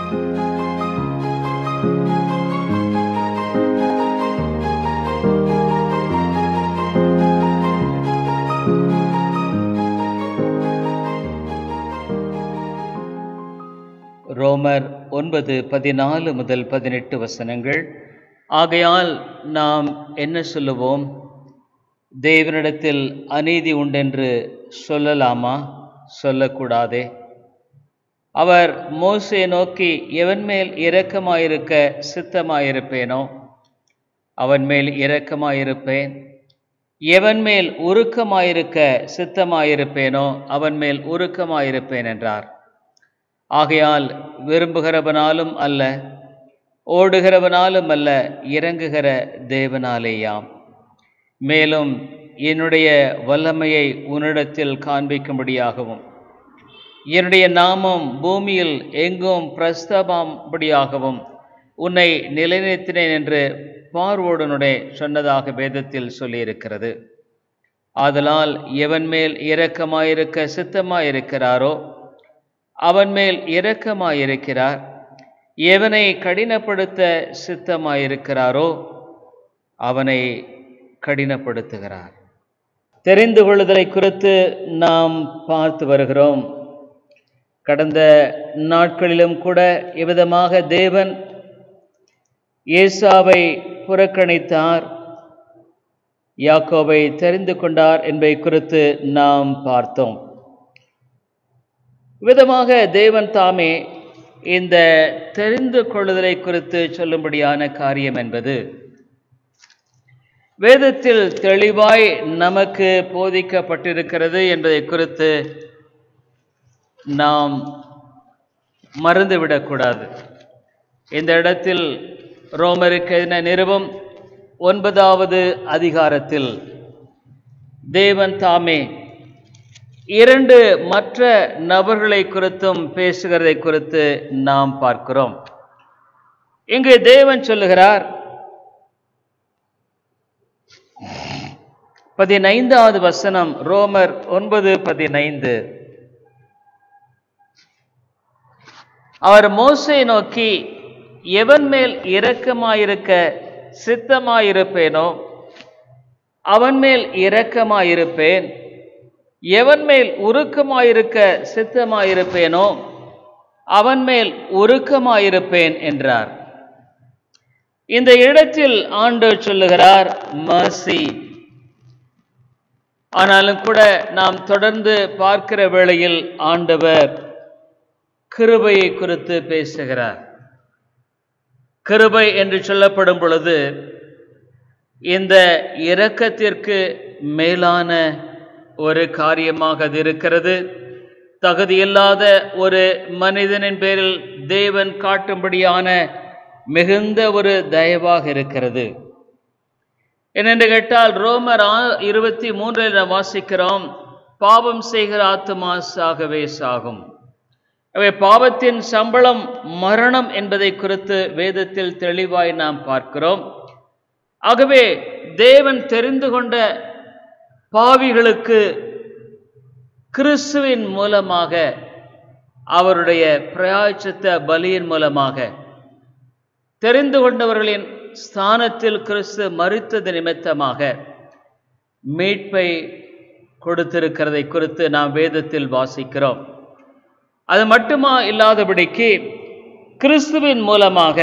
ரோமர் ஒன்பது பதினாலு முதல் பதினெட்டு வசனங்கள் ஆகையால் நாம் என்ன சொல்லுவோம் தேவனிடத்தில் அநீதி உண்டென்று சொல்லலாமா சொல்லக்கூடாதே அவர் மோசே நோக்கி எவன் மேல் இரக்கமாயிருக்க சித்தமாயிருப்பேனோ அவன் மேல் இரக்கமாயிருப்பேன் எவன் மேல் உருக்கமாயிருக்க சித்தமாயிருப்பேனோ அவன் மேல் உருக்கமாயிருப்பேன் என்றார் ஆகையால் விரும்புகிறவனாலும் அல்ல ஓடுகிறவனாலும் அல்ல இறங்குகிற தேவனாலேயாம் மேலும் என்னுடைய வல்லமையை உன்னிடத்தில் காண்பிக்கும்படியாகவும் என்னுடைய நாமம் பூமியில் எங்கும் பிரஸ்தபாம்படியாகவும் உன்னை நிலைநிறுத்தினேன் என்று பார்வோடனுடைய சொன்னதாக வேதத்தில் சொல்லியிருக்கிறது ஆதலால் எவன் மேல் இரக்கமாயிருக்க சித்தமாயிருக்கிறாரோ அவன் மேல் இரக்கமாயிருக்கிறார் எவனை கடினப்படுத்த சித்தமாயிருக்கிறாரோ அவனை கடினப்படுத்துகிறார் தெரிந்து கொள்ளுதலை குறித்து நாம் பார்த்து வருகிறோம் கடந்த நாட்களிலும் கூட இவ்விதமாக தேவன் ஏசாவை புறக்கணித்தார் யாக்கோவை தெரிந்து கொண்டார் என்பதை குறித்து நாம் பார்த்தோம் விதமாக தேவன் தாமே இந்த தெரிந்து கொள்ளுதலை குறித்து சொல்லும்படியான காரியம் என்பது வேதத்தில் தெளிவாய் நமக்கு போதிக்கப்பட்டிருக்கிறது என்பதை குறித்து நாம் மறந்துவிடக்கூடாது இந்த இடத்தில் ரோமருக்கு என நிறுவம் ஒன்பதாவது அதிகாரத்தில் தேவன் தாமே இரண்டு மற்ற நபர்களை குறித்தும் பேசுகிறதை குறித்து நாம் பார்க்கிறோம் இங்கு தேவன் சொல்லுகிறார் பதினைந்தாவது வசனம் ரோமர் ஒன்பது பதினைந்து அவர் மோசை நோக்கி எவன் மேல் இரக்கமாயிருக்க சித்தமாயிருப்பேனோ அவன் மேல் இரக்கமாயிருப்பேன் எவன் மேல் உருக்கமாயிருக்க சித்தமாயிருப்பேனோ அவன் மேல் உருக்கமாயிருப்பேன் என்றார் இந்த இடத்தில் ஆண்டு சொல்லுகிறார் மசி ஆனாலும் கூட நாம் தொடர்ந்து பார்க்கிற வேளையில் ஆண்டவர் கிருபையை குறித்து பேசுகிறார் கிருபை என்று சொல்லப்படும் பொழுது இந்த இரக்கத்திற்கு மேலான ஒரு காரியமாக அது இருக்கிறது தகுதியில்லாத ஒரு மனிதனின் பேரில் தேவன் காட்டும்படியான மிகுந்த ஒரு தயவாக இருக்கிறது என்னென்று கேட்டால் ரோமர் இருபத்தி மூன்றில் நாம் வாசிக்கிறோம் பாவம் செய்கிற ஆத்மா சாகவே சாகும் அவை பாவத்தின் சம்பளம் மரணம் என்பதை குறித்து வேதத்தில் தெளிவாய் நாம் பார்க்கிறோம் ஆகவே தேவன் தெரிந்து கொண்ட பாவிகளுக்கு கிறிஸ்துவின் மூலமாக அவருடைய பிரயாச்சத்த பலியின் மூலமாக தெரிந்து கொண்டவர்களின் ஸ்தானத்தில் கிறிஸ்து மறுத்தது நிமித்தமாக மீட்பை கொடுத்திருக்கிறதை குறித்து நாம் வேதத்தில் வாசிக்கிறோம் அது மட்டுமா இல்லாதபடிக்கு கிறிஸ்துவின் மூலமாக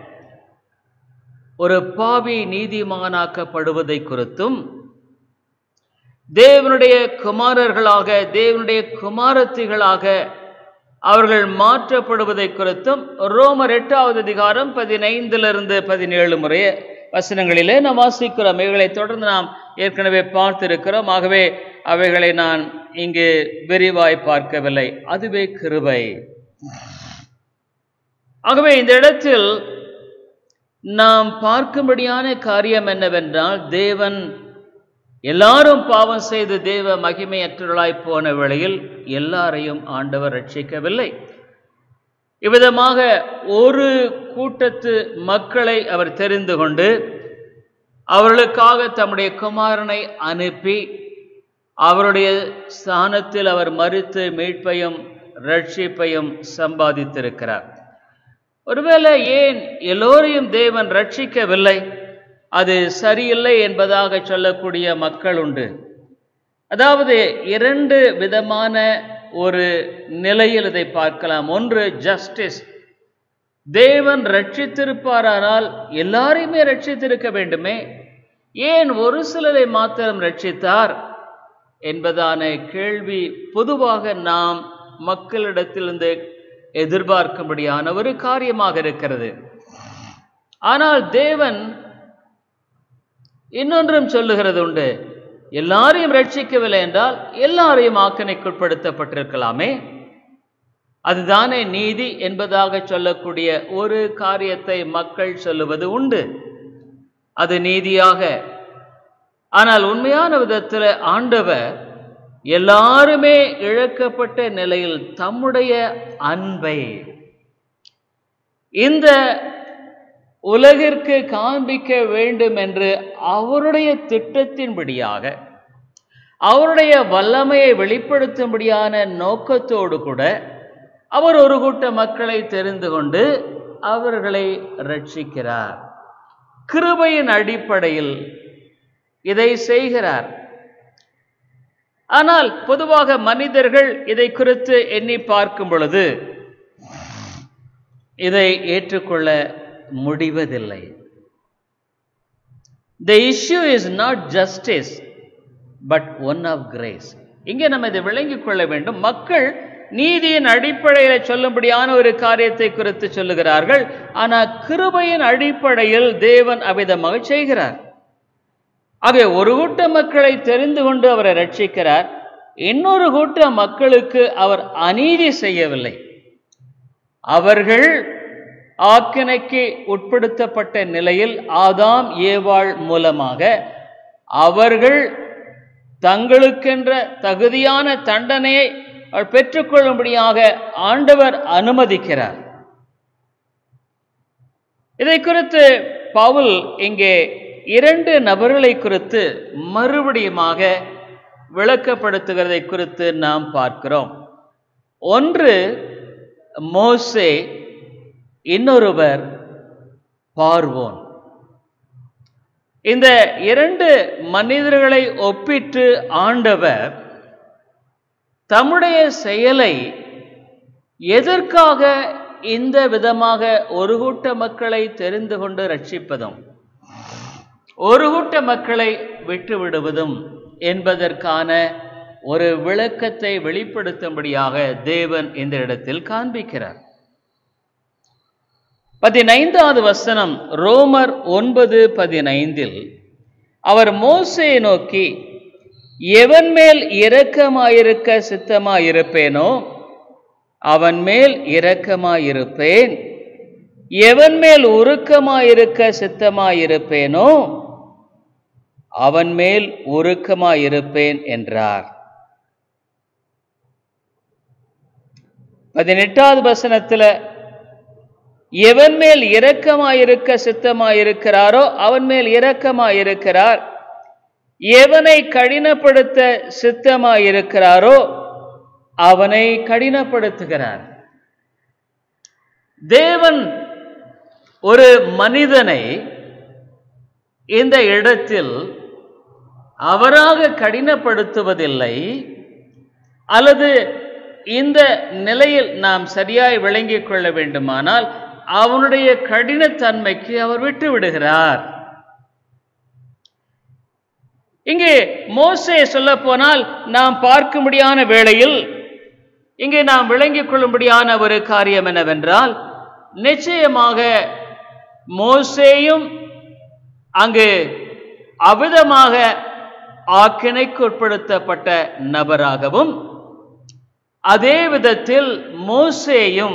ஒரு பாவி நீதிமானாக்கப்படுவதை குறித்தும் தேவனுடைய குமாரர்களாக தேவனுடைய குமாரத்திகளாக அவர்கள் மாற்றப்படுவதை குறித்தும் ரோமர் எட்டாவது அதிகாரம் பதினைந்திலிருந்து பதினேழு முறைய வசனங்களிலே நாம் வாசிக்கிறோம் இவைகளை தொடர்ந்து நாம் ஏற்கனவே பார்த்திருக்கிறோம் ஆகவே அவைகளை நான் இங்கு விரிவாய் பார்க்கவில்லை அதுவே கிருபை ஆகவே இந்த இடத்தில் நாம் பார்க்கும்படியான காரியம் என்னவென்றால் தேவன் எல்லாரும் பாவம் செய்து தேவ மகிமையற்றவர்களாய் போன வேளையில் எல்லாரையும் ஆண்டவர் ரட்சிக்கவில்லை இவ்விதமாக ஒரு கூட்டத்து மக்களை அவர் தெரிந்து கொண்டு அவர்களுக்காக தம்முடைய குமாரனை அனுப்பி அவருடைய ஸ்தானத்தில் அவர் மறுத்து மீட்பையும் ரட்சிப்பையும் சம்பாதித்திருக்கிறார் ஒருவேளை ஏன் எல்லோரையும் தேவன் ரட்சிக்கவில்லை அது சரியில்லை என்பதாக சொல்லக்கூடிய மக்கள் உண்டு அதாவது இரண்டு விதமான ஒரு நிலையில் இதை பார்க்கலாம் ஒன்று ஜஸ்டிஸ் தேவன் ரட்சித்திருப்பாரானால் எல்லாரையுமே ரட்சித்திருக்க வேண்டுமே ஏன் ஒரு சிலரை மாத்திரம் ரட்சித்தார் என்பதான கேள்வி பொதுவாக நாம் மக்களிடத்திலிருந்து எதிர்பார்க்கும்படியான ஒரு காரியமாக இருக்கிறது ஆனால் தேவன் இன்னொன்றும் சொல்லுகிறது உண்டு எல்லாரையும் ரட்சிக்கவில்லை என்றால் எல்லாரையும் ஆக்கணைக்குட்படுத்தப்பட்டிருக்கலாமே அதுதானே நீதி என்பதாக சொல்லக்கூடிய ஒரு காரியத்தை மக்கள் சொல்லுவது உண்டு அது நீதியாக ஆனால் உண்மையான விதத்தில் ஆண்டவர் எல்லாருமே இழக்கப்பட்ட நிலையில் தம்முடைய அன்பை இந்த உலகிற்கு காண்பிக்க வேண்டும் என்று அவருடைய திட்டத்தின்படியாக அவருடைய வல்லமையை வெளிப்படுத்தும்படியான நோக்கத்தோடு கூட அவர் ஒரு கூட்ட மக்களை தெரிந்து கொண்டு அவர்களை ரட்சிக்கிறார் கிருபையின் அடிப்படையில் இதை செய்கிறார் ஆனால் பொதுவாக மனிதர்கள் இதை குறித்து எண்ணி பார்க்கும் பொழுது இதை ஏற்றுக்கொள்ள முடிவதில்லை the issue is not justice but one of grace இங்கே நம்ம இதை விளங்கிக் கொள்ள வேண்டும் மக்கள் நீதியின் அடிப்படையில் சொல்லும்படியான ஒரு காரியத்தை குறித்து சொல்லுகிறார்கள் ஆனால் கிருபையின் அடிப்படையில் தேவன் அவிதமாக செய்கிறார் ஆகவே ஒரு கூட்ட மக்களை தெரிந்து கொண்டு அவரை ரட்சிக்கிறார் இன்னொரு கூட்ட மக்களுக்கு அவர் அநீதி செய்யவில்லை அவர்கள் ஆக்கினைக்கு உட்படுத்தப்பட்ட நிலையில் ஆதாம் ஏவாள் மூலமாக அவர்கள் தங்களுக்கென்ற தகுதியான தண்டனையை அவர் பெற்றுக்கொள்ளும்படியாக ஆண்டவர் அனுமதிக்கிறார் இதை குறித்து பவுல் இங்கே இரண்டு நபர்களை குறித்து மறுபடியுமாக விளக்கப்படுத்துகிறதை குறித்து நாம் பார்க்கிறோம் ஒன்று மோசே இன்னொருவர் பார்வோன் இந்த இரண்டு மனிதர்களை ஒப்பிட்டு ஆண்டவர் தம்முடைய செயலை எதற்காக இந்த விதமாக ஒரு கூட்ட மக்களை தெரிந்து கொண்டு ரட்சிப்பதும் ஒரு கூட்ட மக்களை விட்டுவிடுவதும் என்பதற்கான ஒரு விளக்கத்தை வெளிப்படுத்தும்படியாக தேவன் இந்த இடத்தில் காண்பிக்கிறார் பதினைந்தாவது வசனம் ரோமர் ஒன்பது பதினைந்தில் அவர் மோசையை நோக்கி எவன் மேல் இரக்கமாயிருக்க சித்தமாயிருப்பேனோ அவன் மேல் இரக்கமாயிருப்பேன் எவன் மேல் உருக்கமாயிருக்க சித்தமாயிருப்பேனோ அவன் மேல் உருக்கமாயிருப்பேன் என்றார் பதினெட்டாவது வசனத்துல எவன் மேல் இரக்கமாயிருக்க சித்தமாயிருக்கிறாரோ அவன் மேல் இரக்கமாயிருக்கிறார் எவனை கடினப்படுத்த சித்தமாயிருக்கிறாரோ அவனை கடினப்படுத்துகிறார் தேவன் ஒரு மனிதனை இந்த இடத்தில் அவராக கடினப்படுத்துவதில்லை அல்லது இந்த நிலையில் நாம் சரியாய் விளங்கிக் கொள்ள வேண்டுமானால் அவனுடைய கடினத்தன்மைக்கு அவர் விட்டு விடுகிறார் இங்கே மோசே சொல்ல போனால் நாம் பார்க்கும்படியான வேளையில் இங்கே நாம் விளங்கிக் கொள்ளும்படியான ஒரு காரியம் என்னவென்றால் நிச்சயமாக மோசேயும் அங்கு அவிதமாக ஆக்கினைக்கு உட்படுத்தப்பட்ட நபராகவும் அதே விதத்தில் மோசேயும்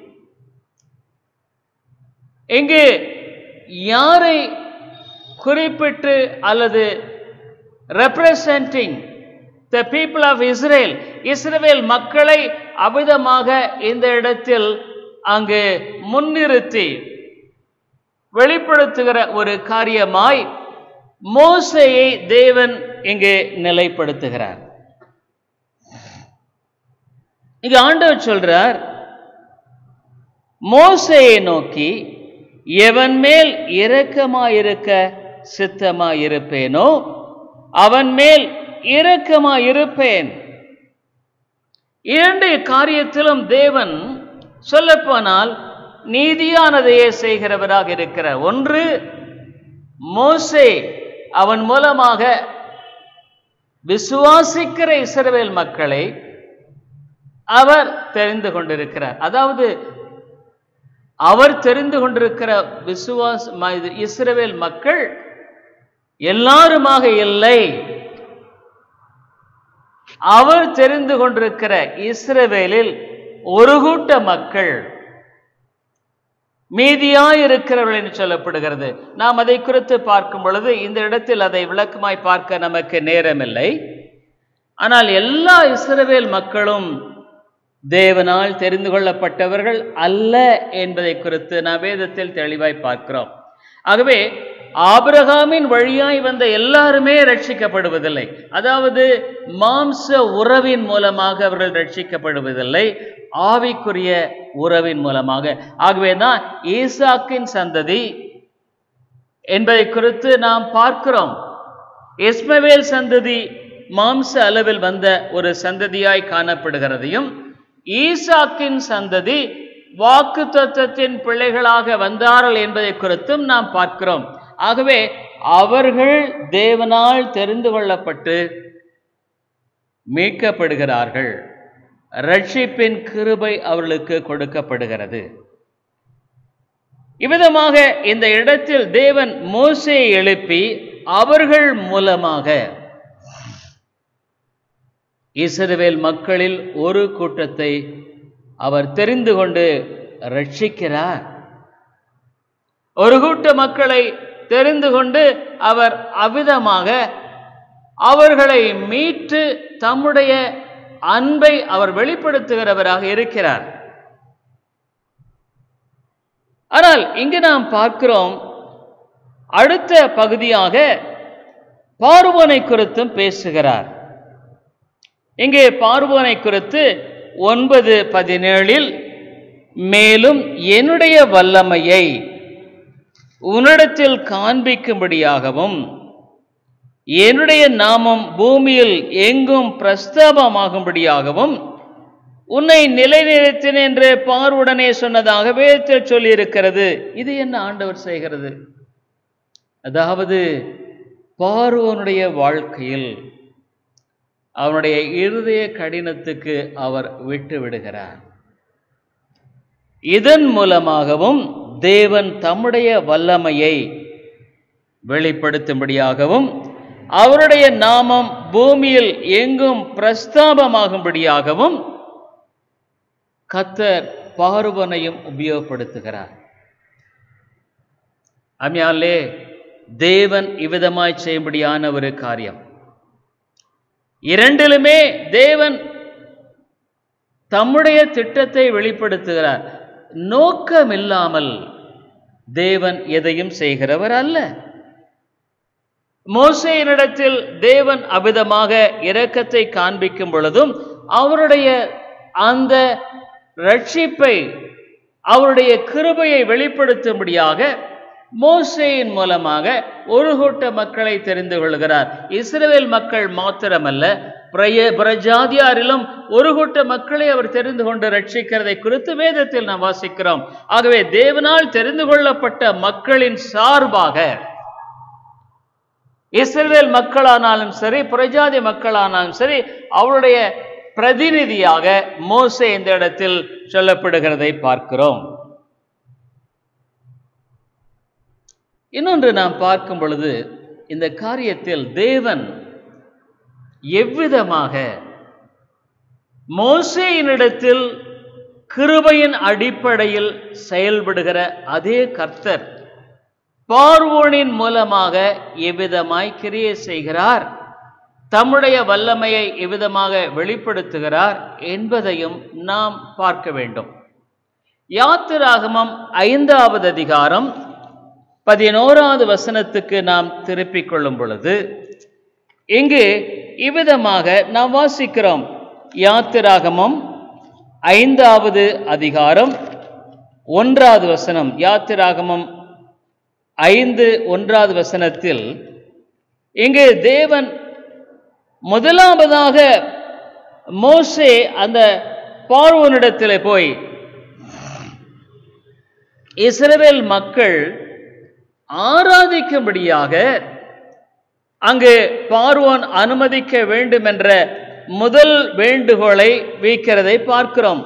இங்கு யாரை குறிப்பிட்டு அல்லது representing the people of Israel Israel மக்களை அவிதமாக இந்த இடத்தில் அங்கு முன்னிறுத்தி வெளிப்படுத்துகிற ஒரு காரியமாய் மோசையை தேவன் இங்கு நிலைப்படுத்துகிறார் இங்க ஆண்டவர் சொல்றார் மோசையை நோக்கி எவன் மேல் இரக்கமாயிருக்க சித்தமாயிருப்பேனோ அவன் மேல் இரக்கமாயிருப்பேன் இரண்டு காரியத்திலும் தேவன் சொல்லப்போனால் நீதியானதையே செய்கிறவராக இருக்கிறார் ஒன்று மோசே அவன் மூலமாக விசுவாசிக்கிற இஸ்ரவேல் மக்களை அவர் தெரிந்து கொண்டிருக்கிறார் அதாவது அவர் தெரிந்து கொண்டிருக்கிற விசுவாஸ் ம- இது இஸ்ரவேல் மக்கள் எல்லாருமாக இல்லை அவர் தெரிந்து கொண்டிருக்கிற இஸ்ரவேலில் ஒரு கூட்ட மக்கள் மீதியாய் இருக்கிறவர்கள் என்று சொல்லப்படுகிறது நாம் அதை குறித்து பார்க்கும் பொழுது இந்த இடத்தில் அதை விளக்கமாய் பார்க்க நமக்கு நேரமில்லை ஆனால் எல்லா இஸ்ரவேல் மக்களும் தேவனால் தெரிந்து கொள்ளப்பட்டவர்கள் அல்ல என்பதை குறித்து நாம் வேதத்தில் தெளிவாய் பார்க்கிறோம் ஆகவே ஆபிரகாமின் வழியாய் வந்த எல்லாருமே ரட்சிக்கப்படுவதில்லை அதாவது மாம்ச உறவின் மூலமாக அவர்கள் ரட்சிக்கப்படுவதில்லை ஆவிக்குரிய உறவின் மூலமாக ஆகவே தான் ஈசாக்கின் சந்ததி என்பதை குறித்து நாம் பார்க்கிறோம் இஸ்மவேல் சந்ததி மாம்ச அளவில் வந்த ஒரு சந்ததியாய் காணப்படுகிறதையும் ஈசாக்கின் சந்ததி வாக்கு தத்துவத்தின் பிள்ளைகளாக வந்தார்கள் என்பதை குறித்தும் நாம் பார்க்கிறோம் ஆகவே அவர்கள் தேவனால் தெரிந்து கொள்ளப்பட்டு மீட்கப்படுகிறார்கள் ரட்சிப்பின் கிருபை அவர்களுக்கு கொடுக்கப்படுகிறது இவ்விதமாக இந்த இடத்தில் தேவன் மோசையை எழுப்பி அவர்கள் மூலமாக இஸ்ரவேல் மக்களில் ஒரு கூட்டத்தை அவர் தெரிந்து கொண்டு ரட்சிக்கிறார் ஒரு கூட்ட மக்களை தெரிந்து கொண்டு அவர் அவ்விதமாக அவர்களை மீட்டு தம்முடைய அன்பை அவர் வெளிப்படுத்துகிறவராக இருக்கிறார் ஆனால் இங்கு நாம் பார்க்கிறோம் அடுத்த பகுதியாக பார்வோனை குறித்தும் பேசுகிறார் இங்கே பார்வோனை குறித்து ஒன்பது பதினேழில் மேலும் என்னுடைய வல்லமையை உன்னிடத்தில் காண்பிக்கும்படியாகவும் என்னுடைய நாமம் பூமியில் எங்கும் பிரஸ்தாபமாகும்படியாகவும் உன்னை நிலைநிறுத்தினேன் என்று பார்வுடனே சொன்னதாக வேதத்தில் சொல்லியிருக்கிறது இது என்ன ஆண்டவர் செய்கிறது அதாவது பார்வோனுடைய வாழ்க்கையில் அவனுடைய இருதய கடினத்துக்கு அவர் விட்டு விடுகிறார் இதன் மூலமாகவும் தேவன் தம்முடைய வல்லமையை வெளிப்படுத்தும்படியாகவும் அவருடைய நாமம் பூமியில் எங்கும் பிரஸ்தாபமாகும்படியாகவும் கத்தர் பார்வனையும் உபயோகப்படுத்துகிறார் அம்யாலே தேவன் இவ்விதமாய் செய்யும்படியான ஒரு காரியம் இரண்டிலுமே தேவன் தம்முடைய திட்டத்தை வெளிப்படுத்துகிறார் நோக்கமில்லாமல் தேவன் எதையும் செய்கிறவர் அல்ல மோசையினிடத்தில் தேவன் அவிதமாக இரக்கத்தை காண்பிக்கும் பொழுதும் அவருடைய அந்த ரட்சிப்பை அவருடைய கிருபையை வெளிப்படுத்தும்படியாக மோசேயின் மூலமாக ஒரு கூட்ட மக்களை தெரிந்து கொள்கிறார் இஸ்ரவேல் மக்கள் மாத்திரமல்ல பிரய பிரஜாதியாரிலும் ஒரு கூட்ட மக்களை அவர் தெரிந்து கொண்டு ரட்சிக்கிறதை குறித்து வேதத்தில் நாம் வாசிக்கிறோம் ஆகவே தேவனால் தெரிந்து கொள்ளப்பட்ட மக்களின் சார்பாக இஸ்ரவேல் மக்களானாலும் சரி பிரஜாதி மக்களானாலும் சரி அவருடைய பிரதிநிதியாக மோசே இந்த இடத்தில் சொல்லப்படுகிறதை பார்க்கிறோம் இன்னொன்று நாம் பார்க்கும் பொழுது இந்த காரியத்தில் தேவன் எவ்விதமாக மோசேயினிடத்தில் கிருபையின் அடிப்படையில் செயல்படுகிற அதே கர்த்தர் பார்வோனின் மூலமாக எவ்விதமாய் கிரியை செய்கிறார் தம்முடைய வல்லமையை எவ்விதமாக வெளிப்படுத்துகிறார் என்பதையும் நாம் பார்க்க வேண்டும் யாத்திராகமம் ஐந்தாவது அதிகாரம் பதினோராவது வசனத்துக்கு நாம் திருப்பிக் கொள்ளும் பொழுது இங்கு இவ்விதமாக நாம் வாசிக்கிறோம் யாத்திராகமம் ஐந்தாவது அதிகாரம் ஒன்றாவது வசனம் யாத்திராகமம் ஐந்து ஒன்றாவது வசனத்தில் இங்கு தேவன் முதலாவதாக மோசே அந்த பார்வோனிடத்தில் போய் இஸ்ரவேல் மக்கள் ஆராதிக்கும்படியாக அங்கு பார்வோன் அனுமதிக்க வேண்டும் என்ற முதல் வேண்டுகோளை வைக்கிறதை பார்க்கிறோம்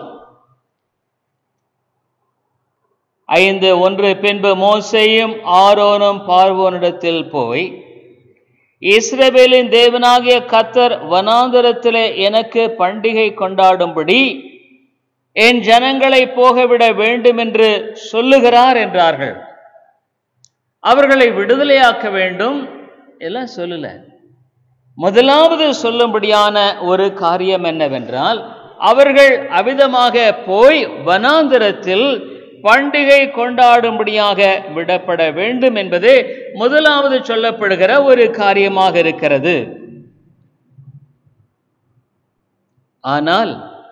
ஐந்து ஒன்று பின்பு மோசையும் ஆரோனும் பார்வோனிடத்தில் போய் இஸ்ரவேலின் தேவனாகிய கத்தர் வனாந்தரத்திலே எனக்கு பண்டிகை கொண்டாடும்படி என் ஜனங்களை போகவிட வேண்டும் என்று சொல்லுகிறார் என்றார்கள் அவர்களை விடுதலையாக்க வேண்டும் எல்லாம் சொல்லல முதலாவது சொல்லும்படியான ஒரு காரியம் என்னவென்றால் அவர்கள் அவிதமாக போய் வனாந்தரத்தில் பண்டிகை கொண்டாடும்படியாக விடப்பட வேண்டும் என்பது முதலாவது சொல்லப்படுகிற ஒரு காரியமாக இருக்கிறது ஆனால்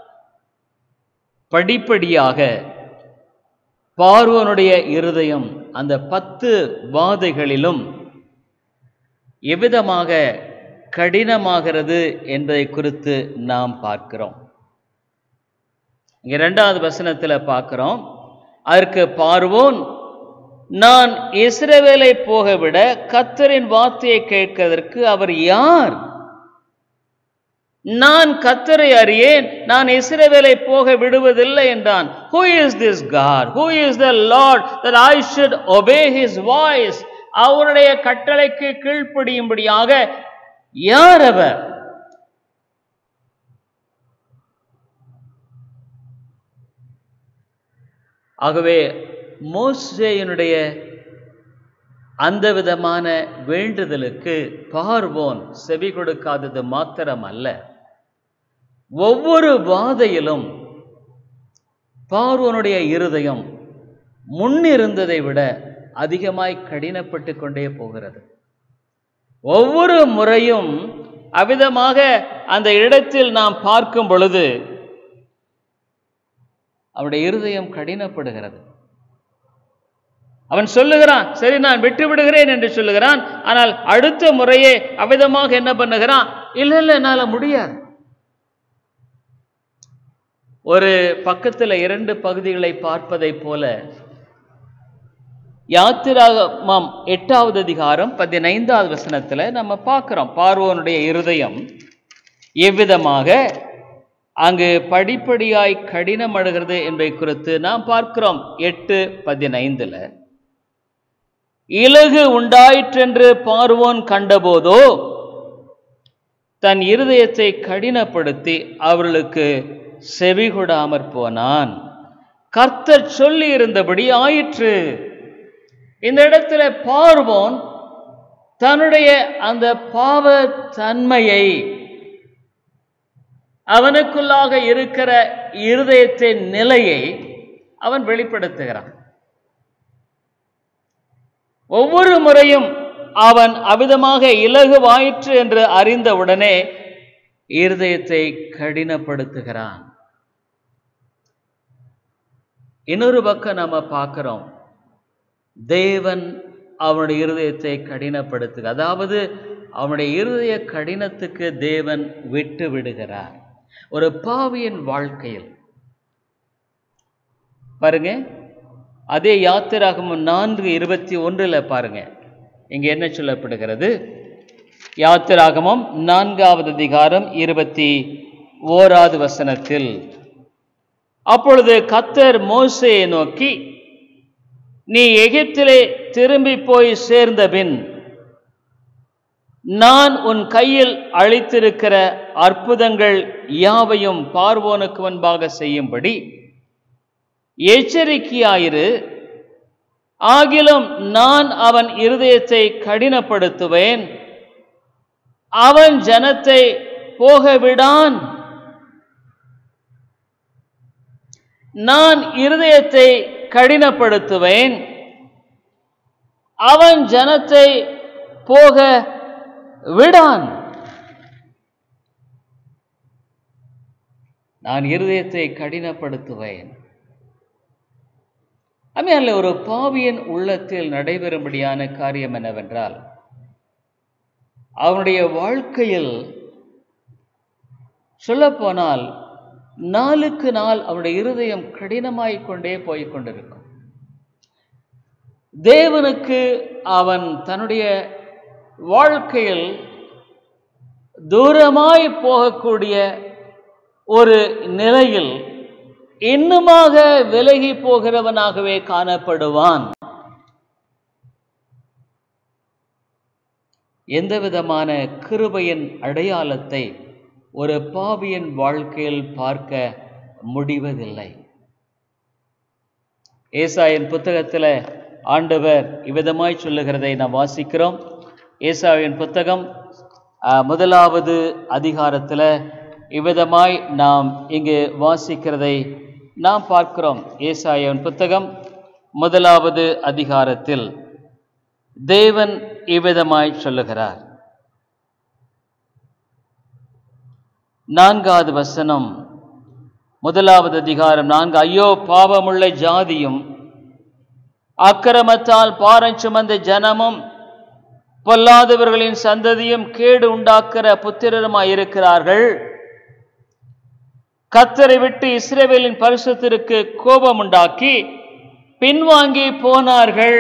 படிப்படியாக பார்வோனுடைய இருதயம் அந்த பத்து வாதைகளிலும் எவ்விதமாக கடினமாகிறது என்பதை குறித்து நாம் பார்க்கிறோம் இங்க இரண்டாவது வசனத்தில் பார்க்கிறோம் அதற்கு பார்வோன் நான் இஸ்ரவேலை போகவிட கத்தரின் வார்த்தையை கேட்கிறதற்கு அவர் யார் நான் கத்தரை அறியேன் நான் இஸ்ரவேலை போக விடுவதில்லை என்றான் who is this God who is the Lord that I should obey his voice அவருடைய கட்டளைக்கு கீழ்ப்படியும்படியாக யார் அவர் ஆகவே மோசேயினுடைய அந்த விதமான வேண்டுதலுக்கு பார்வோன் செவி கொடுக்காதது மாத்திரம் அல்ல ஒவ்வொரு வாதையிலும் பார்வோனுடைய இருதயம் முன்னிருந்ததை விட அதிகமாய் கடினப்பட்டு கொண்டே போகிறது ஒவ்வொரு முறையும் அவ்விதமாக அந்த இடத்தில் நாம் பார்க்கும் பொழுது அவருடைய இருதயம் கடினப்படுகிறது அவன் சொல்லுகிறான் சரி நான் விட்டு விடுகிறேன் என்று சொல்லுகிறான் ஆனால் அடுத்த முறையே அவ்விதமாக என்ன பண்ணுகிறான் இல்ல இல்ல என்னால முடியாது ஒரு பக்கத்துல இரண்டு பகுதிகளை பார்ப்பதைப் போல யாத்திராகமம் எட்டாவது அதிகாரம் பதினைந்தாவது வசனத்துல நம்ம பார்க்கிறோம் பார்வோனுடைய இருதயம் எவ்விதமாக அங்கு படிப்படியாய் கடினமடைகிறது என்பதை குறித்து நாம் பார்க்கிறோம் எட்டு பதினைந்துல இலகு உண்டாயிற்றென்று பார்வோன் கண்டபோதோ தன் இருதயத்தை கடினப்படுத்தி அவர்களுக்கு செவிகொடாமற் போனான் கர்த்தர் சொல்லி இருந்தபடி ஆயிற்று இந்த இடத்துல பார்வோன் தன்னுடைய அந்த பாவ தன்மையை அவனுக்குள்ளாக இருக்கிற இருதயத்தின் நிலையை அவன் வெளிப்படுத்துகிறான் ஒவ்வொரு முறையும் அவன் அவிதமாக இலகுவாயிற்று என்று அறிந்தவுடனே இருதயத்தை கடினப்படுத்துகிறான் இன்னொரு பக்கம் நம்ம பார்க்கிறோம் தேவன் அவனுடைய இருதயத்தை கடினப்படுத்துக அதாவது அவனுடைய இருதய கடினத்துக்கு தேவன் விட்டு விடுகிறார் ஒரு பாவியின் வாழ்க்கையில் பாருங்க அதே யாத்திராகமம் நான்கு இருபத்தி ஒன்றில் பாருங்க இங்க என்ன சொல்லப்படுகிறது யாத்திராகமம் நான்காவது அதிகாரம் இருபத்தி ஓராவது வசனத்தில் அப்பொழுது கத்தர் மோசையை நோக்கி நீ எகிப்திலே திரும்பி போய் சேர்ந்த பின் நான் உன் கையில் அளித்திருக்கிற அற்புதங்கள் யாவையும் பார்வோனுக்கு முன்பாக செய்யும்படி எச்சரிக்கையாயிரு ஆகிலும் நான் அவன் இருதயத்தை கடினப்படுத்துவேன் அவன் ஜனத்தை போக விடான் நான் இருதயத்தை கடினப்படுத்துவேன் அவன் ஜனத்தை போக விடான் நான் இருதயத்தை கடினப்படுத்துவேன் ஆனால் ஒரு பாவியன் உள்ளத்தில் நடைபெறும்படியான காரியம் என்னவென்றால் அவனுடைய வாழ்க்கையில் சொல்லப்போனால் நாளுக்கு நாள் அவனுடைய இருதயம் கடினமாய்க் கொண்டே போய்க் கொண்டிருக்கும் தேவனுக்கு அவன் தன்னுடைய வாழ்க்கையில் தூரமாய் போகக்கூடிய ஒரு நிலையில் இன்னுமாக விலகி போகிறவனாகவே காணப்படுவான் எந்த விதமான கிருபையின் அடையாளத்தை ஒரு பாவியின் வாழ்க்கையில் பார்க்க முடிவதில்லை ஏசாயின் புத்தகத்தில் ஆண்டவர் இவ்விதமாய் சொல்லுகிறதை நாம் வாசிக்கிறோம் ஏசாவின் புத்தகம் அஹ், முதலாவது அதிகாரத்தில் இவ்விதமாய் நாம் இங்கு வாசிக்கிறதை நாம் பார்க்கிறோம் ஏசாயன் புத்தகம் முதலாவது அதிகாரத்தில் தேவன் இவ்விதமாய் சொல்லுகிறார் நான்காவது வசனம் முதலாவது அதிகாரம் நான்கு ஐயோ பாவமுள்ள ஜாதியும் அக்கிரமத்தால் பாரம் சுமந்த ஜனமும் பொல்லாதவர்களின் சந்ததியும் கேடு உண்டாக்குற புத்திரருமாய் இருக்கிறார்கள் கத்தரை விட்டு இஸ்ரவேலின் பரிசுத்திற்கு கோபம் உண்டாக்கி பின்வாங்கி போனார்கள்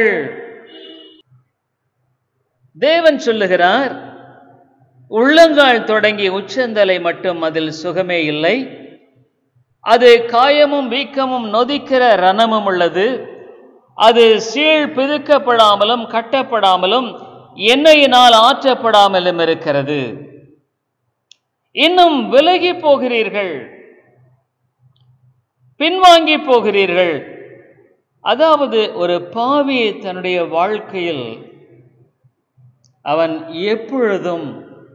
தேவன் சொல்லுகிறார் உள்ளங்கால் தொடங்கி உச்சந்தலை மட்டும் அதில் சுகமே இல்லை அது காயமும் வீக்கமும் நொதிக்கிற ரணமும் உள்ளது அது சீழ் பிதுக்கப்படாமலும் கட்டப்படாமலும் எண்ணெயினால் ஆற்றப்படாமலும் இருக்கிறது இன்னும் விலகி போகிறீர்கள் பின்வாங்கி போகிறீர்கள் அதாவது ஒரு பாவி தன்னுடைய வாழ்க்கையில் அவன் எப்பொழுதும்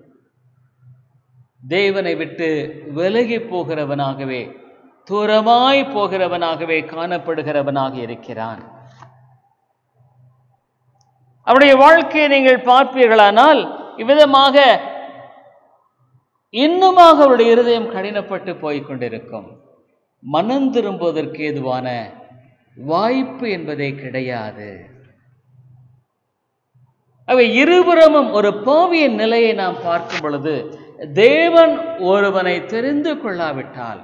தேவனை விட்டு விலகி போகிறவனாகவே தூரமாய் போகிறவனாகவே காணப்படுகிறவனாக இருக்கிறான் அவனுடைய வாழ்க்கையை நீங்கள் பார்ப்பீர்களானால் இவ்விதமாக இன்னுமாக அவருடைய இருதயம் கடினப்பட்டு போய்க் கொண்டிருக்கும் மனம் திரும்புவதற்கு ஏதுவான வாய்ப்பு என்பதே கிடையாது அவை இருபுறமும் ஒரு பாவியின் நிலையை நாம் பார்க்கும் பொழுது தேவன் ஒருவனை தெரிந்து கொள்ளாவிட்டால்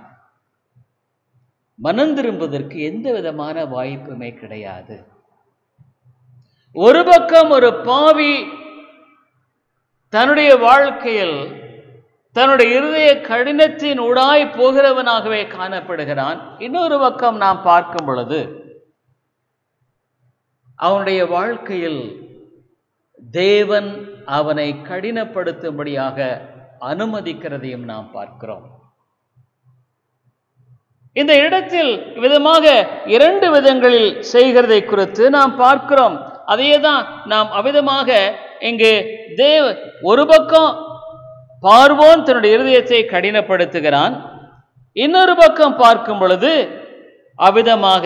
மனம் திரும்புவதற்கு எந்த விதமான வாய்ப்புமே கிடையாது ஒரு பக்கம் ஒரு பாவி தன்னுடைய வாழ்க்கையில் தன்னுடைய இருதய கடினத்தின் ஊடாய் போகிறவனாகவே காணப்படுகிறான் இன்னொரு பக்கம் நாம் பார்க்கும் பொழுது அவனுடைய வாழ்க்கையில் தேவன் அவனை கடினப்படுத்தும்படியாக அனுமதிக்கிறதையும் நாம் பார்க்கிறோம் இந்த இடத்தில் விதமாக இரண்டு விதங்களில் செய்கிறதை குறித்து நாம் பார்க்கிறோம் அதையே தான் நாம் அவிதமாக இங்கு தேவ ஒரு பக்கம் பார்வோன் தன்னுடைய இருதயத்தை கடினப்படுத்துகிறான் இன்னொரு பக்கம் பார்க்கும் பொழுது அவிதமாக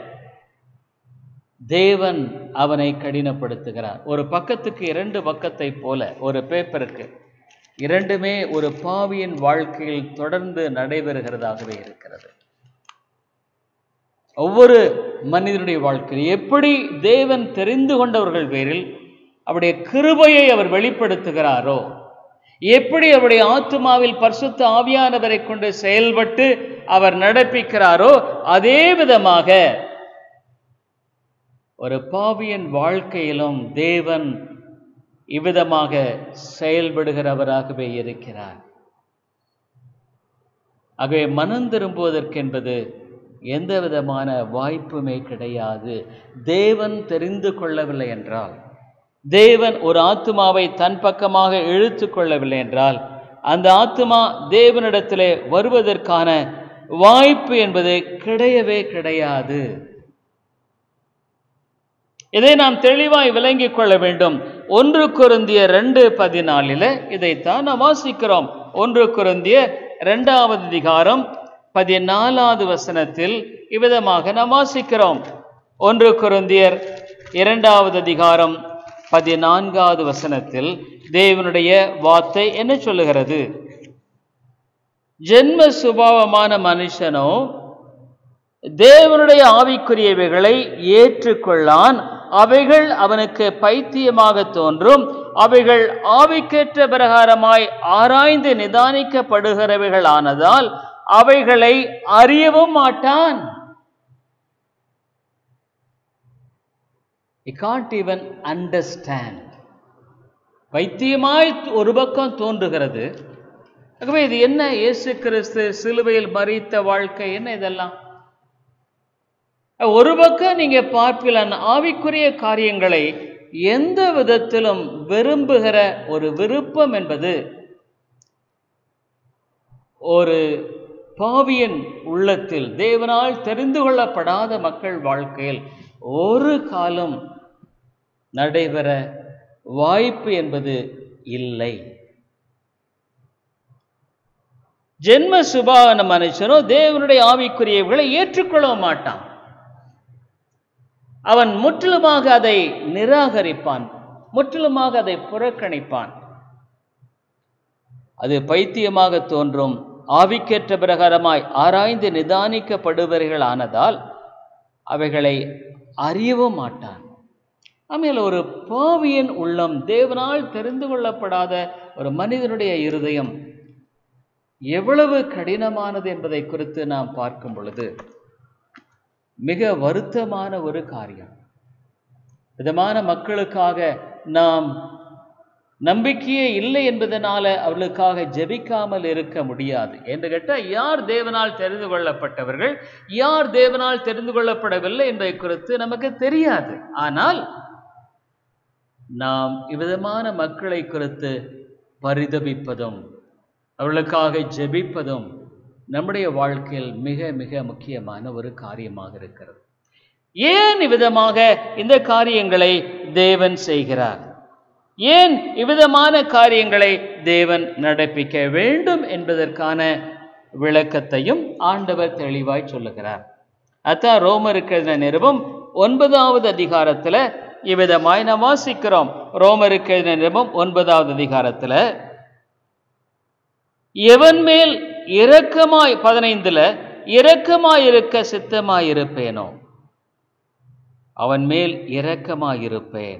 தேவன் அவனை கடினப்படுத்துகிறார் ஒரு பக்கத்துக்கு இரண்டு பக்கத்தை போல ஒரு பேப்பருக்கு இரண்டுமே ஒரு பாவியின் வாழ்க்கையில் தொடர்ந்து நடைபெறுகிறதாகவே இருக்கிறது ஒவ்வொரு மனிதனுடைய வாழ்க்கையில் எப்படி தேவன் தெரிந்து கொண்டவர்கள் பேரில் அவருடைய கிருபையை அவர் வெளிப்படுத்துகிறாரோ எப்படி அவருடைய ஆத்துமாவில் பரிசுத்த ஆவியானவரை கொண்டு செயல்பட்டு அவர் நடப்பிக்கிறாரோ அதே விதமாக ஒரு பாவியன் வாழ்க்கையிலும் தேவன் இவ்விதமாக செயல்படுகிறவராகவே இருக்கிறார் ஆகவே மனம் திரும்புவதற்கென்பது எந்த விதமான வாய்ப்புமே கிடையாது தேவன் தெரிந்து கொள்ளவில்லை என்றால் தேவன் ஒரு ஆத்துமாவை தன் பக்கமாக இழுத்து கொள்ளவில்லை என்றால் அந்த ஆத்துமா தேவனிடத்திலே வருவதற்கான வாய்ப்பு என்பது கிடையவே கிடையாது இதை நாம் தெளிவாய் விளங்கிக் கொள்ள வேண்டும் ஒன்று குருந்திய ரெண்டு பதினாலில் இதைத்தான் நாம் வாசிக்கிறோம் ஒன்று குருந்திய இரண்டாவது அதிகாரம் பதினாலாவது வசனத்தில் இவ்விதமாக நாம் வாசிக்கிறோம் ஒன்று குருந்தியர் இரண்டாவது அதிகாரம் பதினான்காவது வசனத்தில் தேவனுடைய வார்த்தை என்ன சொல்லுகிறது ஜென்ம சுபாவமான மனுஷனோ தேவனுடைய ஆவிக்குரியவைகளை ஏற்றுக்கொள்ளான் அவைகள் அவனுக்கு பைத்தியமாக தோன்றும் அவைகள் ஆவிக்கேற்ற பிரகாரமாய் ஆராய்ந்து நிதானிக்கப்படுகிறவைகள் ஆனதால் அவைகளை அறியவும் மாட்டான் he can't even understand பைத்தியமாய் ஒரு பக்கம் தோன்றுகிறது ஆகவே இது என்ன இயேசு கிறிஸ்து சிலுவையில் மறித்த வாழ்க்கை என்ன இதெல்லாம் ஒரு பக்கம் நீங்க பார்ப்பில் அந்த ஆவிக்குரிய காரியங்களை எந்த விதத்திலும் விரும்புகிற ஒரு விருப்பம் என்பது ஒரு பாவியன் உள்ளத்தில் தேவனால் தெரிந்து கொள்ளப்படாத மக்கள் வாழ்க்கையில் ஒரு காலம் நடைபெற வாய்ப்பு என்பது இல்லை ஜென்ம சுபாவன மனுஷனோ தேவனுடைய ஆவிக்குரியவர்களை ஏற்றுக்கொள்ள மாட்டான் அவன் முற்றிலுமாக அதை நிராகரிப்பான் முற்றிலுமாக அதை புறக்கணிப்பான் அது பைத்தியமாக தோன்றும் ஆவிக்கேற்ற பிரகாரமாய் ஆராய்ந்து நிதானிக்கப்படுபவர்கள் ஆனதால் அவைகளை அறியவும் மாட்டான் ஆಮೇಲೆ ஒரு பாவியன் உள்ளம் தேவனால் தெரிந்து கொள்ளப்படாத ஒரு மனிதனுடைய இருதயம் எவ்வளவு கடினமானது என்பதை குறித்து நாம் பார்க்கும் பொழுது மிக வருத்தமான ஒரு காரியம் விதமான மக்களுக்காக நாம் நம்பிக்கையே இல்லை என்பதனால அவர்களுக்காக ஜெபிக்காமல் இருக்க முடியாது என்று கேட்டால் யார் தேவனால் தெரிந்து கொள்ளப்பட்டவர்கள் யார் தேவனால் தெரிந்து கொள்ளப்படவில்லை என்பதை குறித்து நமக்கு தெரியாது ஆனால் நாம் இவ்விதமான மக்களை குறித்து பரிதபிப்பதும் அவர்களுக்காக ஜெபிப்பதும் நம்முடைய வாழ்க்கையில் மிக மிக முக்கியமான ஒரு காரியமாக இருக்கிறது ஏன் இவ்விதமாக இந்த காரியங்களை தேவன் செய்கிறார் ஏன் இவ்விதமான காரியங்களை தேவன் நடப்பிக்க வேண்டும் என்பதற்கான விளக்கத்தையும் ஆண்டவர் தெளிவாய் சொல்லுகிறார் அதான் ரோமருக்கு எழுதின நிருபம் ஒன்பதாவது அதிகாரத்துல இவ்விதமாய் நாம் வாசிக்கிறோம் ரோமருக்கு எழுதின நிருபம் ஒன்பதாவது அதிகாரத்துல எவன் மேல் இரக்கமாய் பதினைந்துல இரக்கமாயிருக்க சித்தமாயிருப்பேனோ அவன் மேல் இரக்கமாயிருப்பேன்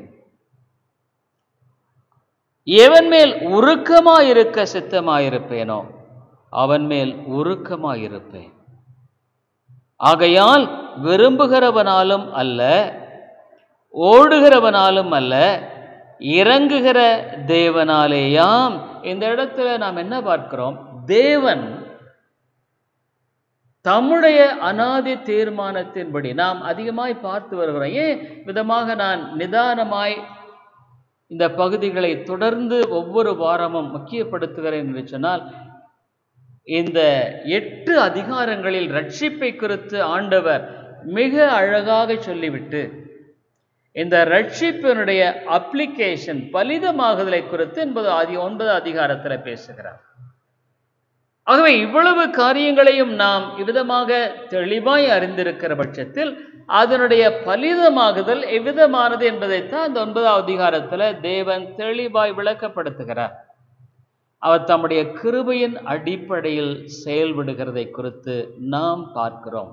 எவன் மேல் உருக்கமாயிருக்க சித்தமாயிருப்பேனோ அவன் மேல் உருக்கமாயிருப்பேன் ஆகையால் விரும்புகிறவனாலும் அல்ல ஓடுகிறவனாலும் அல்ல இறங்குகிற தேவனாலேயாம் இந்த இடத்துல நாம் என்ன பார்க்கிறோம் தேவன் தம்முடைய அனாதி தீர்மானத்தின்படி நாம் அதிகமாய் பார்த்து வருகிறோம் ஏன் விதமாக நான் நிதானமாய் இந்த பகுதிகளை தொடர்ந்து ஒவ்வொரு வாரமும் முக்கியப்படுத்துகிறேன் என்று சொன்னால் இந்த எட்டு அதிகாரங்களில் ரட்சிப்பை குறித்து ஆண்டவர் மிக அழகாக சொல்லிவிட்டு இந்த ரட்சிப்பினுடைய அப்ளிகேஷன் பலிதமாகுதலை குறித்து என்பது அதி ஒன்பது அதிகாரத்தில் பேசுகிறார் ஆகவே இவ்வளவு காரியங்களையும் நாம் இவ்விதமாக தெளிவாய் அறிந்திருக்கிற பட்சத்தில் அதனுடைய பலிதமாகுதல் எவ்விதமானது என்பதைத்தான் அந்த ஒன்பதாவது அதிகாரத்தில் தேவன் தெளிவாய் விளக்கப்படுத்துகிறார் அவர் தம்முடைய கிருபையின் அடிப்படையில் செயல்படுகிறதை குறித்து நாம் பார்க்கிறோம்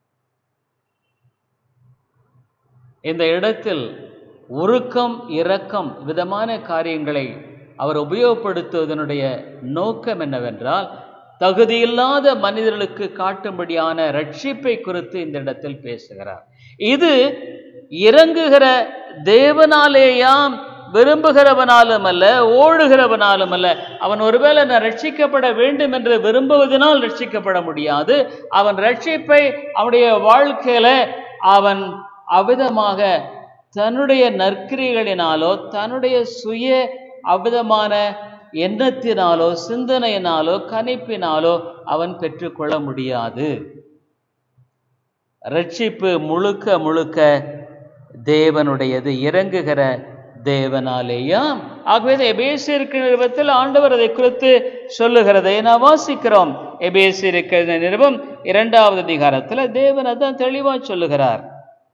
இந்த இடத்தில் உருக்கம் இரக்கம் விதமான காரியங்களை அவர் உபயோகப்படுத்துவதனுடைய நோக்கம் என்னவென்றால் தகுதியில்லாத மனிதர்களுக்கு காட்டும்படியான ரட்சிப்பை குறித்து இந்த இடத்தில் பேசுகிறார் இது இறங்குகிற தேவனாலேயாம் விரும்புகிறவனாலும் அல்ல ஓடுகிறவனாலும் அல்ல அவன் ஒருவேளை நான் ரட்சிக்கப்பட வேண்டும் என்று விரும்புவதனால் ரட்சிக்கப்பட முடியாது அவன் ரட்சிப்பை அவனுடைய வாழ்க்கையில அவன் அவ்விதமாக தன்னுடைய நற்கிரிகளினாலோ தன்னுடைய சுய அவ்விதமான எண்ணத்தினாலோ சிந்தனையினாலோ கணிப்பினாலோ அவன் பெற்றுக்கொள்ள முடியாது ரட்சிப்பு முழுக்க முழுக்க தேவனுடைய இறங்குகிற தேவனாலேயாம் ஆகவே எபேசியருக்கு நிறுவத்தில் ஆண்டவர் அதை குறித்து சொல்லுகிறதை நான் வாசிக்கிறோம் எபேசியருக்கு நிறுவம் இரண்டாவது அதிகாரத்தில் தேவன் அதான் தெளிவா சொல்லுகிறார்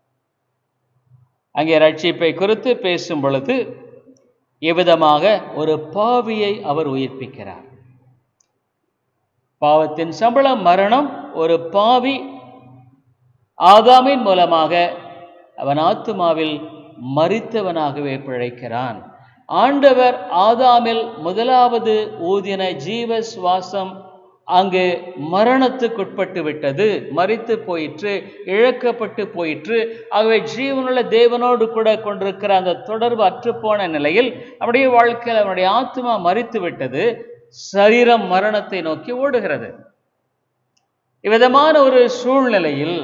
அங்கே ரட்சிப்பை குறித்து பேசும் பொழுது எவ்விதமாக ஒரு பாவியை அவர் உயிர்ப்பிக்கிறார் பாவத்தின் சம்பளம் மரணம் ஒரு பாவி ஆதாமின் மூலமாக அவன் ஆத்துமாவில் மரித்தவனாகவே பிழைக்கிறான் ஆண்டவர் ஆதாமில் முதலாவது ஊதின ஜீவ சுவாசம் அங்கு மரணத்துக்குட்பட்டு விட்டது மரித்து போயிற்று இழக்கப்பட்டு போயிற்று ஆகவே ஜீவனுள்ள தேவனோடு கூட கொண்டிருக்கிற அந்த தொடர்பு அற்றுப்போன நிலையில் அவனுடைய வாழ்க்கையில் அவனுடைய ஆத்மா மரித்து விட்டது சரீரம் மரணத்தை நோக்கி ஓடுகிறது இவ்விதமான ஒரு சூழ்நிலையில்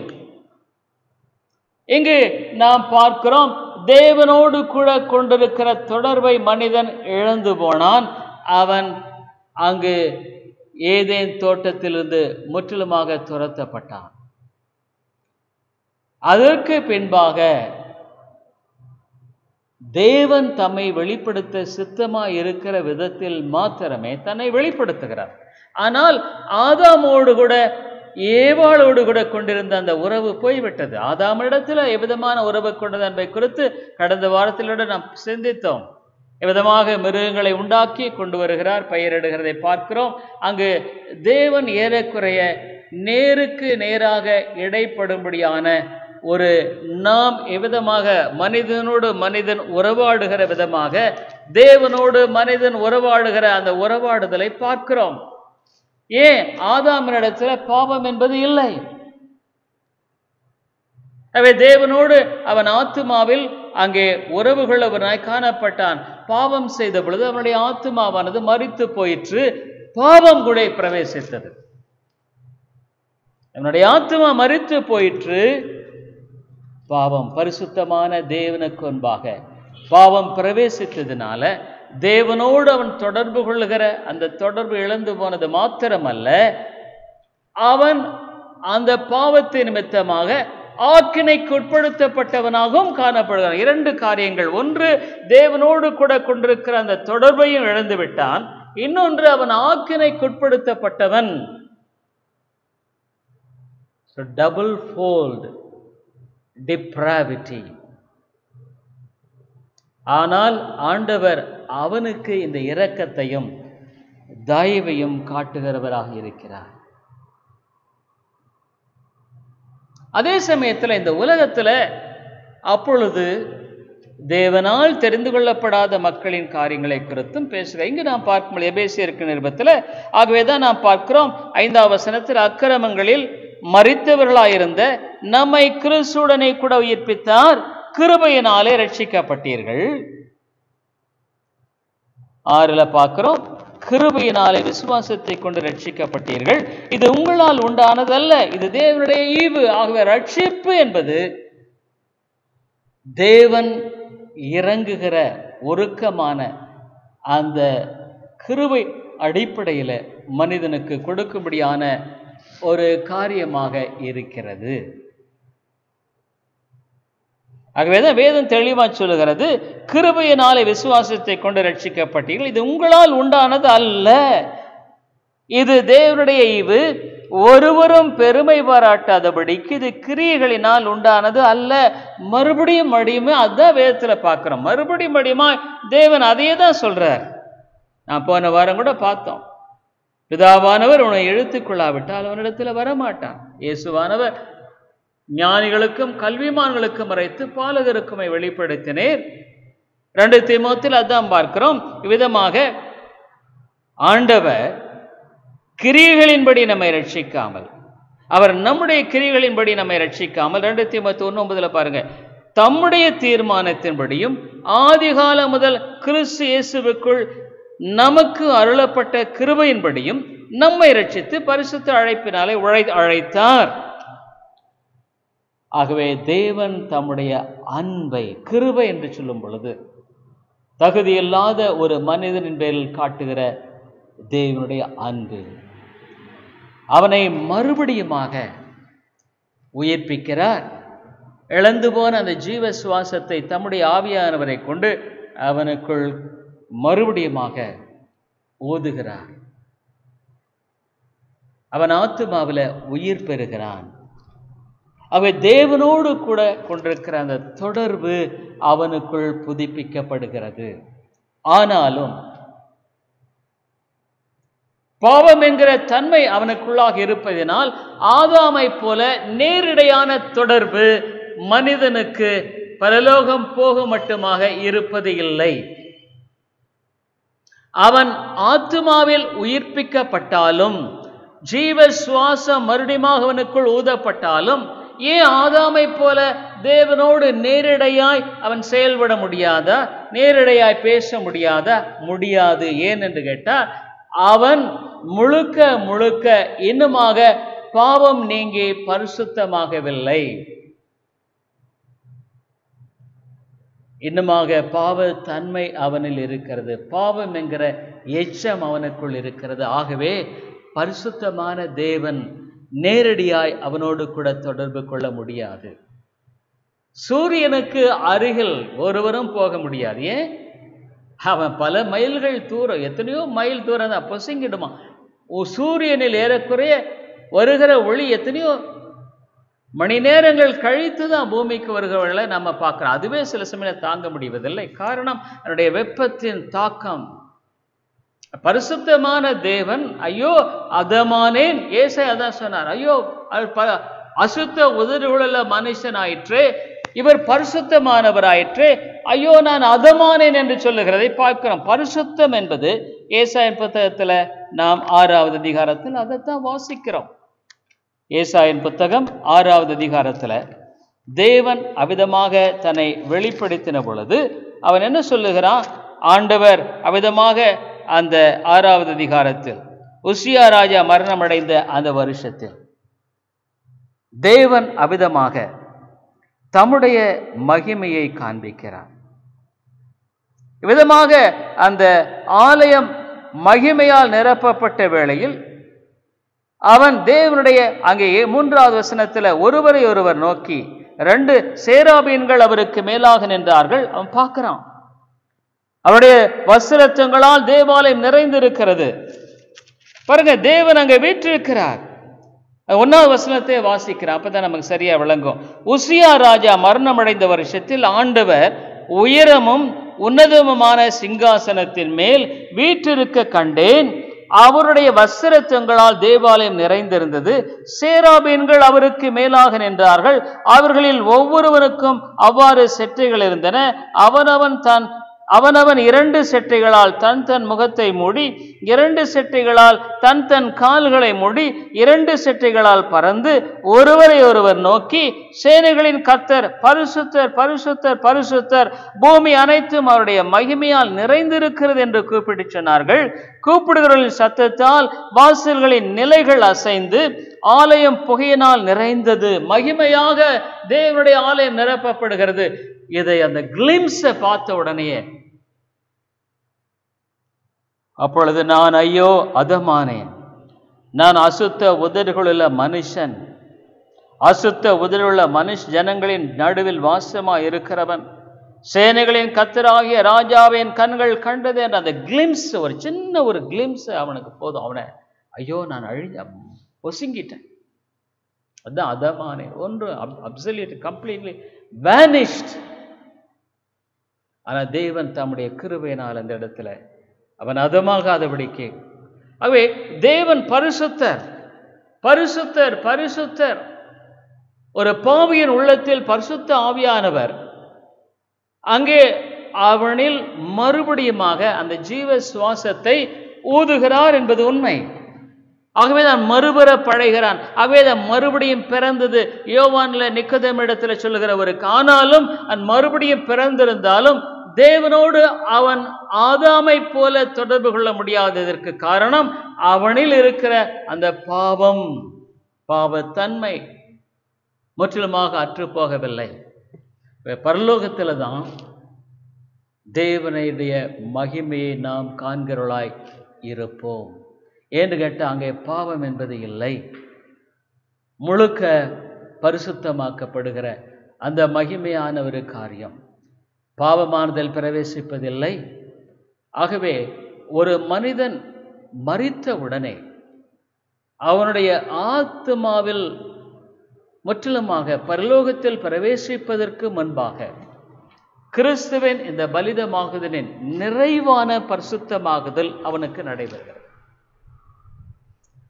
இங்கு நாம் பார்க்கிறோம் தேவனோடு கூட கொண்டிருக்கிற தொடர்பை மனிதன் இழந்து போனான் அவன் அங்கு ஏதேன் தோட்டத்திலிருந்து முற்றிலுமாக துரத்தப்பட்டான் அதற்கு பின்பாக தேவன் தம்மை வெளிப்படுத்த சித்தமாய் இருக்கிற விதத்தில் மாத்திரமே தன்னை வெளிப்படுத்துகிறார் ஆனால் ஆதாமோடு கூட ஏவாளோடு கூட கொண்டிருந்த அந்த உறவு போய்விட்டது ஆதாமிடத்தில் எவ்விதமான உறவு கொண்டது என்பதை குறித்து கடந்த வாரத்திலோடு நாம் சிந்தித்தோம் எவ்விதமாக மிருகங்களை உண்டாக்கி கொண்டு வருகிறார் பெயரிடுகிறதை பார்க்கிறோம் அங்கு தேவன் ஏறக்குறைய நேருக்கு நேராக இடைப்படும்படியான ஒரு நாம் எவ்விதமாக மனிதனோடு மனிதன் உறவாடுகிற விதமாக தேவனோடு மனிதன் உறவாடுகிற அந்த உறவாடுதலை பார்க்கிறோம் ஏன் ஆதாமினிடத்துல பாவம் என்பது இல்லை அவை தேவனோடு அவன் ஆத்துமாவில் அங்கே உறவுகளவனாய் காணப்பட்டான் பாவம் செய்த பொழுது அவனுடைய ஆத்துமாவானது மறித்து போயிற்று பாவம் கூட பிரவேசித்தது அவனுடைய ஆத்துமா மறித்து போயிற்று பாவம் பரிசுத்தமான தேவனுக்கு முன்பாக பாவம் பிரவேசித்ததுனால தேவனோடு அவன் தொடர்பு கொள்ளுகிற அந்த தொடர்பு இழந்து போனது மாத்திரமல்ல அவன் அந்த பாவத்தின் நிமித்தமாக ஆக்கினைக்கு உட்படுத்தப்பட்டவனாகவும் காணப்படுகிறான் இரண்டு காரியங்கள் ஒன்று தேவனோடு கூட கொண்டிருக்கிற அந்த தொடர்பையும் இழந்து விட்டான் இன்னொன்று அவன் ஆக்கினைக்குட்படுத்தப்பட்டவன் டபுள் ஃபோல்டு டிப்ராவிட்டி ஆனால் ஆண்டவர் அவனுக்கு இந்த இரக்கத்தையும் தயவையும் காட்டுகிறவராக இருக்கிறார் அதே சமயத்தில் இந்த உலகத்தில் அப்பொழுது தேவனால் தெரிந்து கொள்ளப்படாத மக்களின் காரியங்களை குறித்தும் பேசுகிறேன் இங்கு நாம் பார்க்கும் எபேசியருக்கு நிருபத்தில் ஆகவே தான் நாம் பார்க்கிறோம் ஐந்தாம் வசனத்தில் அக்கிரமங்களில் மறித்தவர்களாயிருந்த நம்மை கிறிஸ்துடனே கூட உயிர்ப்பித்தார் கிருபையினாலே ரட்சிக்கப்பட்டீர்கள் ஆறுல பார்க்கிறோம் கிருபையினாலே விசுவாசத்தை கொண்டு ரட்சிக்கப்பட்டீர்கள் இது உங்களால் உண்டானதல்ல இது தேவனுடைய ஈவு ஆகவே ரட்சிப்பு என்பது தேவன் இறங்குகிற ஒருக்கமான அந்த கிருபை அடிப்படையில் மனிதனுக்கு கொடுக்கும்படியான ஒரு காரியமாக இருக்கிறது ஆகவேதான் வேதம் தெளிவா சொல்லுகிறது கிருபையினாலே விசுவாசத்தை கொண்டு ரட்சிக்கப்பட்டீர்கள் இது உங்களால் உண்டானது அல்ல இது தேவனுடைய ஈவு ஒருவரும் பெருமை பாராட்டாதபடிக்கு இது கிரியைகளினால் உண்டானது அல்ல மறுபடியும் மடியுமே அதுதான் வேதத்துல பார்க்கிறோம் மறுபடியும் மடியுமா தேவன் அதையே தான் சொல்றார் நான் போன வாரம் கூட பார்த்தோம் பிதாவானவர் உன்னை இழுத்துக்கொள்ளாவிட்டால் அவனிடத்துல வரமாட்டான் இயேசுவானவர் ஞானிகளுக்கும் கல்விமான்களுக்கும் மறைத்து பாலகருக்குமை வெளிப்படுத்தினேர் ரெண்டு திமுகத்தில் அதான் பார்க்கிறோம் இவ்விதமாக ஆண்டவர் கிரியைகளின்படி நம்மை ரட்சிக்காமல் அவர் நம்முடைய கிரியைகளின்படி நம்மை ரட்சிக்காமல் ரெண்டு திமுக ஒன்று ஒன்பதுல பாருங்க தம்முடைய தீர்மானத்தின்படியும் ஆதிகால முதல் கிறிஸ்து இயேசுவுக்குள் நமக்கு அருளப்பட்ட கிருபையின்படியும் நம்மை ரட்சித்து பரிசுத்த அழைப்பினாலே உழை அழைத்தார் ஆகவே தேவன் தம்முடைய அன்பை கிருபை என்று சொல்லும் பொழுது தகுதியில்லாத ஒரு மனிதனின் பேரில் காட்டுகிற தேவனுடைய அன்பு அவனை மறுபடியுமாக உயிர்ப்பிக்கிறார் இழந்து போன அந்த ஜீவ சுவாசத்தை தம்முடைய ஆவியானவரை கொண்டு அவனுக்குள் மறுபடியுமாக ஓதுகிறார் அவன் ஆத்துமாவில் உயிர் பெறுகிறான் அவை தேவனோடு கூட கொண்டிருக்கிற அந்த தொடர்பு அவனுக்குள் புதுப்பிக்கப்படுகிறது ஆனாலும் பாவம் என்கிற தன்மை அவனுக்குள்ளாக இருப்பதினால் ஆதாமை போல நேரிடையான தொடர்பு மனிதனுக்கு பரலோகம் போக மட்டுமாக இருப்பது இல்லை அவன் ஆத்துமாவில் உயிர்ப்பிக்கப்பட்டாலும் ஜீவ சுவாசம் மறுபடியும் அவனுக்குள் ஊதப்பட்டாலும் ஏன் ஆதாமை போல தேவனோடு நேரிடையாய் அவன் செயல்பட முடியாதா நேரிடையாய் பேச முடியாதா முடியாது ஏன் என்று கேட்டால் அவன் முழுக்க முழுக்க இன்னுமாக பாவம் நீங்கி பரிசுத்தமாகவில்லை இன்னுமாக பாவ தன்மை அவனில் இருக்கிறது பாவம் என்கிற எச்சம் அவனுக்குள் இருக்கிறது ஆகவே பரிசுத்தமான தேவன் நேரடியாய் அவனோடு கூட தொடர்பு கொள்ள முடியாது சூரியனுக்கு அருகில் ஒருவரும் போக முடியாது ஏன் அவன் பல மைல்கள் தூரம் எத்தனையோ மைல் தூரம் தான் பொசுங்கிடுமா சூரியனில் ஏறக்குறைய வருகிற ஒளி எத்தனையோ மணி நேரங்கள் கழித்து தான் பூமிக்கு வருகிறவர்களை நம்ம பார்க்குறோம் அதுவே சில சமயம் தாங்க முடிவதில்லை காரணம் அதனுடைய வெப்பத்தின் தாக்கம் பரிசுத்தமான தேவன் ஐயோ அதமானேன் ஏசை அதான் சொன்னார் ஐயோ அசுத்த உதடுகளுள்ள மனுஷன் ஆயிற்று இவர் பரிசுத்தமானவராயிற்று ஐயோ நான் அதமானேன் என்று சொல்லுகிறதை பார்க்கிறோம் பரிசுத்தம் என்பது ஏசாயின் புத்தகத்தில் நாம் ஆறாவது அதிகாரத்தில் அதைத்தான் வாசிக்கிறோம் ஏசாயின் புத்தகம் ஆறாவது அதிகாரத்தில் தேவன் அவிதமாக தன்னை வெளிப்படுத்தின பொழுது அவன் என்ன சொல்லுகிறான் ஆண்டவர் அவிதமாக அந்த ஆறாவது அதிகாரத்தில் உசியா ராஜா மரணமடைந்த அந்த வருஷத்தில் தேவன் அவிதமாக தம்முடைய மகிமையை காண்பிக்கிறார் விதமாக அந்த ஆலயம் மகிமையால் நிரப்பப்பட்ட வேளையில் அவன் தேவனுடைய அங்கே மூன்றாவது வசனத்தில் ஒருவரை ஒருவர் நோக்கி ரெண்டு சேராபீன்கள் அவருக்கு மேலாக நின்றார்கள் அவன் பார்க்கிறான் அவருடைய வஸ்திரத்தங்களால் தேவாலயம் நிறைந்திருக்கிறது பாருங்க தேவன் அங்கே வீற்றிருக்கிறார் ஒன்னாவது வசனத்தை வாசிக்கிறார் அப்பதான் நமக்கு சரியா விளங்கும் உசியா ராஜா மரணமடைந்த வருஷத்தில் ஆண்டவர் உயரமும் உன்னதமுமான சிங்காசனத்தின் மேல் வீற்றிருக்க கண்டேன் அவருடைய வஸ்திரத்தங்களால் தேவாலயம் நிறைந்திருந்தது சேராபீன்கள் அவருக்கு மேலாக நின்றார்கள் அவர்களில் ஒவ்வொருவருக்கும் அவ்வாறு செற்றைகள் இருந்தன அவனவன் தான் அவனவன் இரண்டு செட்டைகளால் தன் தன் முகத்தை மூடி இரண்டு செட்டைகளால் தன் தன் கால்களை மூடி இரண்டு செட்டைகளால் பறந்து ஒருவரை ஒருவர் நோக்கி சேனைகளின் கத்தர் பரிசுத்தர் பரிசுத்தர் பரிசுத்தர் பூமி அனைத்தும் அவருடைய மகிமையால் நிறைந்திருக்கிறது என்று கூப்பிட்டு சொன்னார்கள் கூப்பிடுகிறவர்களின் சத்தத்தால் வாசல்களின் நிலைகள் அசைந்து ஆலயம் புகையினால் நிறைந்தது மகிமையாக தேவனுடைய ஆலயம் நிரப்பப்படுகிறது இதை அந்த கிளிம்ஸை பார்த்த உடனேயே அப்பொழுது நான் ஐயோ அதமானேன் நான் அசுத்த உதடுகளுள்ள மனுஷன் அசுத்த உதடுள்ள மனுஷ ஜனங்களின் நடுவில் வாசமா இருக்கிறவன் சேனைகளின் கத்தராகிய ராஜாவின் கண்கள் கண்டது என்ற அந்த கிளிம்ஸ் ஒரு சின்ன ஒரு கிளிம்ஸ் அவனுக்கு போதும் அவனை ஐயோ நான் அழிஞ்ச ஒசுங்கிட்டேன் அதுதான் அதமானே ஒன்று அப்சல்யூட் கம்ப்ளீட்லி வேனிஷ்ட் ஆனால் தேவன் தம்முடைய கிருபையினால் அந்த இடத்துல அவன் அதமாகாதபடிக்கு ஆகவே தேவன் பரிசுத்தர் பரிசுத்தர் பரிசுத்தர் ஒரு பாவியின் உள்ளத்தில் பரிசுத்த ஆவியானவர் அங்கே அவனில் மறுபடியுமாக அந்த ஜீவ சுவாசத்தை ஊதுகிறார் என்பது உண்மை ஆகவே தான் மறுபெற பழைகிறான் ஆகவே தான் மறுபடியும் பிறந்தது யோவான்ல நிக்கதம் இடத்துல சொல்லுகிறவருக்கு ஆனாலும் அந் மறுபடியும் பிறந்திருந்தாலும் தேவனோடு அவன் ஆதாமை போல தொடர்பு கொள்ள முடியாததற்கு காரணம் அவனில் இருக்கிற அந்த பாவம் பாவத்தன்மை முற்றிலுமாக அற்றுப்போகவில்லை பரலோகத்தில் தான் தேவனுடைய மகிமையை நாம் காண்கிறவளாய் இருப்போம் ஏன்னு கேட்டால் அங்கே பாவம் என்பது இல்லை முழுக்க பரிசுத்தமாக்கப்படுகிற அந்த மகிமையான ஒரு காரியம் பாவமானதில் பிரவேசிப்பதில்லை ஆகவே ஒரு மனிதன் மறித்த உடனே அவனுடைய ஆத்மாவில் முற்றிலுமாக பரலோகத்தில் பிரவேசிப்பதற்கு முன்பாக கிறிஸ்துவின் இந்த பலிதமாகுதலின் நிறைவான பரிசுத்தமாகுதல் அவனுக்கு நடைபெறுகிறது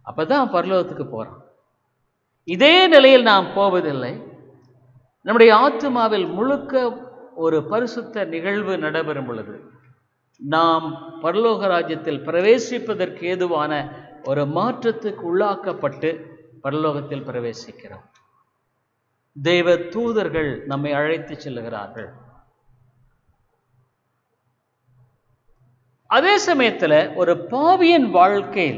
அப்பதான் பரலோகத்துக்கு போறோம் இதே நிலையில் நாம் போவதில்லை நம்முடைய ஆத்மாவில் முழுக்க ஒரு பரிசுத்த நிகழ்வு நடைபெறும் பொழுது நாம் பரலோக ராஜ்யத்தில் பிரவேசிப்பதற்கு ஏதுவான ஒரு மாற்றத்துக்கு உள்ளாக்கப்பட்டு பரலோகத்தில் பிரவேசிக்கிறோம் தெய்வ தூதர்கள் நம்மை அழைத்து செல்லுகிறார்கள் அதே சமயத்துல ஒரு பாவியின் வாழ்க்கையில்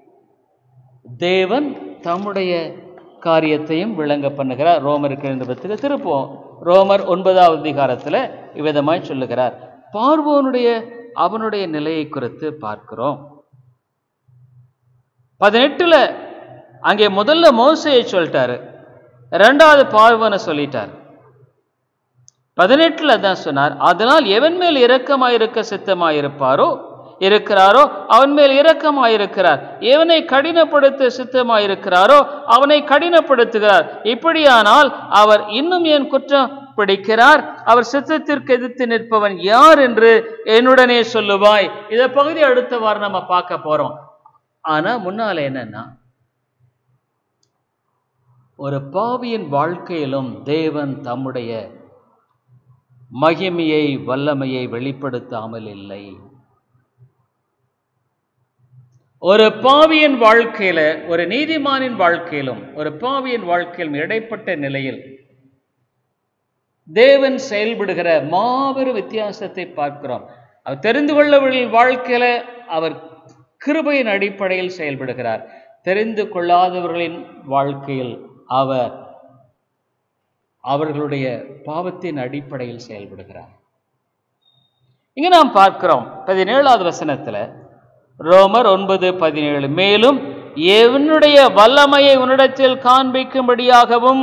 தேவன் தம்முடைய காரியத்தையும் விளங்க பண்ணுகிறார் ரோமருக்கு எழுந்தபத்துக்கு திருப்போம் ரோமர் ஒன்பதாவது அதிகாரத்துல இவ்விதமாய் சொல்லுகிறார் பார்வோனுடைய அவனுடைய நிலையை குறித்து பார்க்கிறோம் பதினெட்டுல அங்கே முதல்ல மோசையை சொல்லிட்டாரு ரெண்டாவது பார்வனை சொல்லிட்டார் பதினெட்டுல தான் சொன்னார் அதனால் எவன் மேல் இரக்கமாயிருக்க சித்தமாயிருப்பாரோ இருக்கிறாரோ அவன் மேல் இரக்கமாயிருக்கிறார் எவனை கடினப்படுத்த சித்தமாயிருக்கிறாரோ அவனை கடினப்படுத்துகிறார் இப்படியானால் அவர் இன்னும் என் குற்றம் பிடிக்கிறார் அவர் சித்தத்திற்கு எதிர்த்து நிற்பவன் யார் என்று என்னுடனே சொல்லுவாய் இதை பகுதி அடுத்த வாரம் நம்ம பார்க்க போறோம் ஆனா முன்னால என்னன்னா ஒரு பாவியின் வாழ்க்கையிலும் தேவன் தம்முடைய மகிமையை வல்லமையை வெளிப்படுத்தாமல் இல்லை ஒரு பாவியின் வாழ்க்கையில ஒரு நீதிமானின் வாழ்க்கையிலும் ஒரு பாவியின் வாழ்க்கையிலும் இடைப்பட்ட நிலையில் தேவன் செயல்படுகிற மாபெரும் வித்தியாசத்தை பார்க்கிறோம் அவர் தெரிந்து கொள்ளவர்களின் வாழ்க்கையில அவர் கிருபையின் அடிப்படையில் செயல்படுகிறார் தெரிந்து கொள்ளாதவர்களின் வாழ்க்கையில் அவர் அவர்களுடைய பாவத்தின் அடிப்படையில் செயல்படுகிறார் இங்க நாம் பார்க்கிறோம் பதினேழாவது வசனத்துல ரோமர் ஒன்பது பதினேழு மேலும் என்னுடைய வல்லமையை உன்னிடத்தில் காண்பிக்கும்படியாகவும்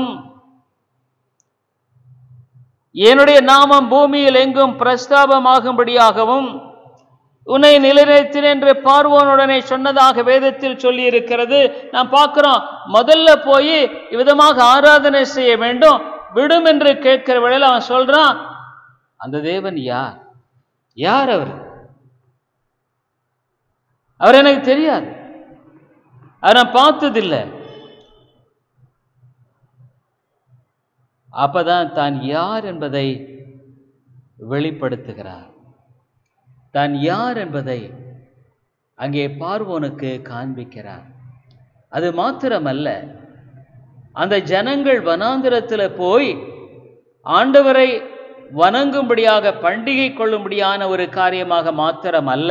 என்னுடைய நாமம் பூமியில் எங்கும் பிரஸ்தாபமாகும்படியாகவும் உன்னை நிலைநிறுத்தினேன் என்று பார்வோனுடனே சொன்னதாக வேதத்தில் சொல்லி இருக்கிறது நாம் பார்க்கிறோம் முதல்ல போய் விதமாக ஆராதனை செய்ய வேண்டும் விடும் என்று கேட்கிற வேளையில் அவன் சொல்றான் அந்த தேவன் யார் யார் அவர் அவர் எனக்கு தெரியாது அவர் நான் பார்த்ததில்லை அப்பதான் தான் யார் என்பதை வெளிப்படுத்துகிறார் தான் யார் என்பதை அங்கே பார்வோனுக்கு காண்பிக்கிறார் அது மாத்திரமல்ல அந்த ஜனங்கள் வனாந்திரத்தில் போய் ஆண்டவரை வணங்கும்படியாக பண்டிகை கொள்ளும்படியான ஒரு காரியமாக மாத்திரம் அல்ல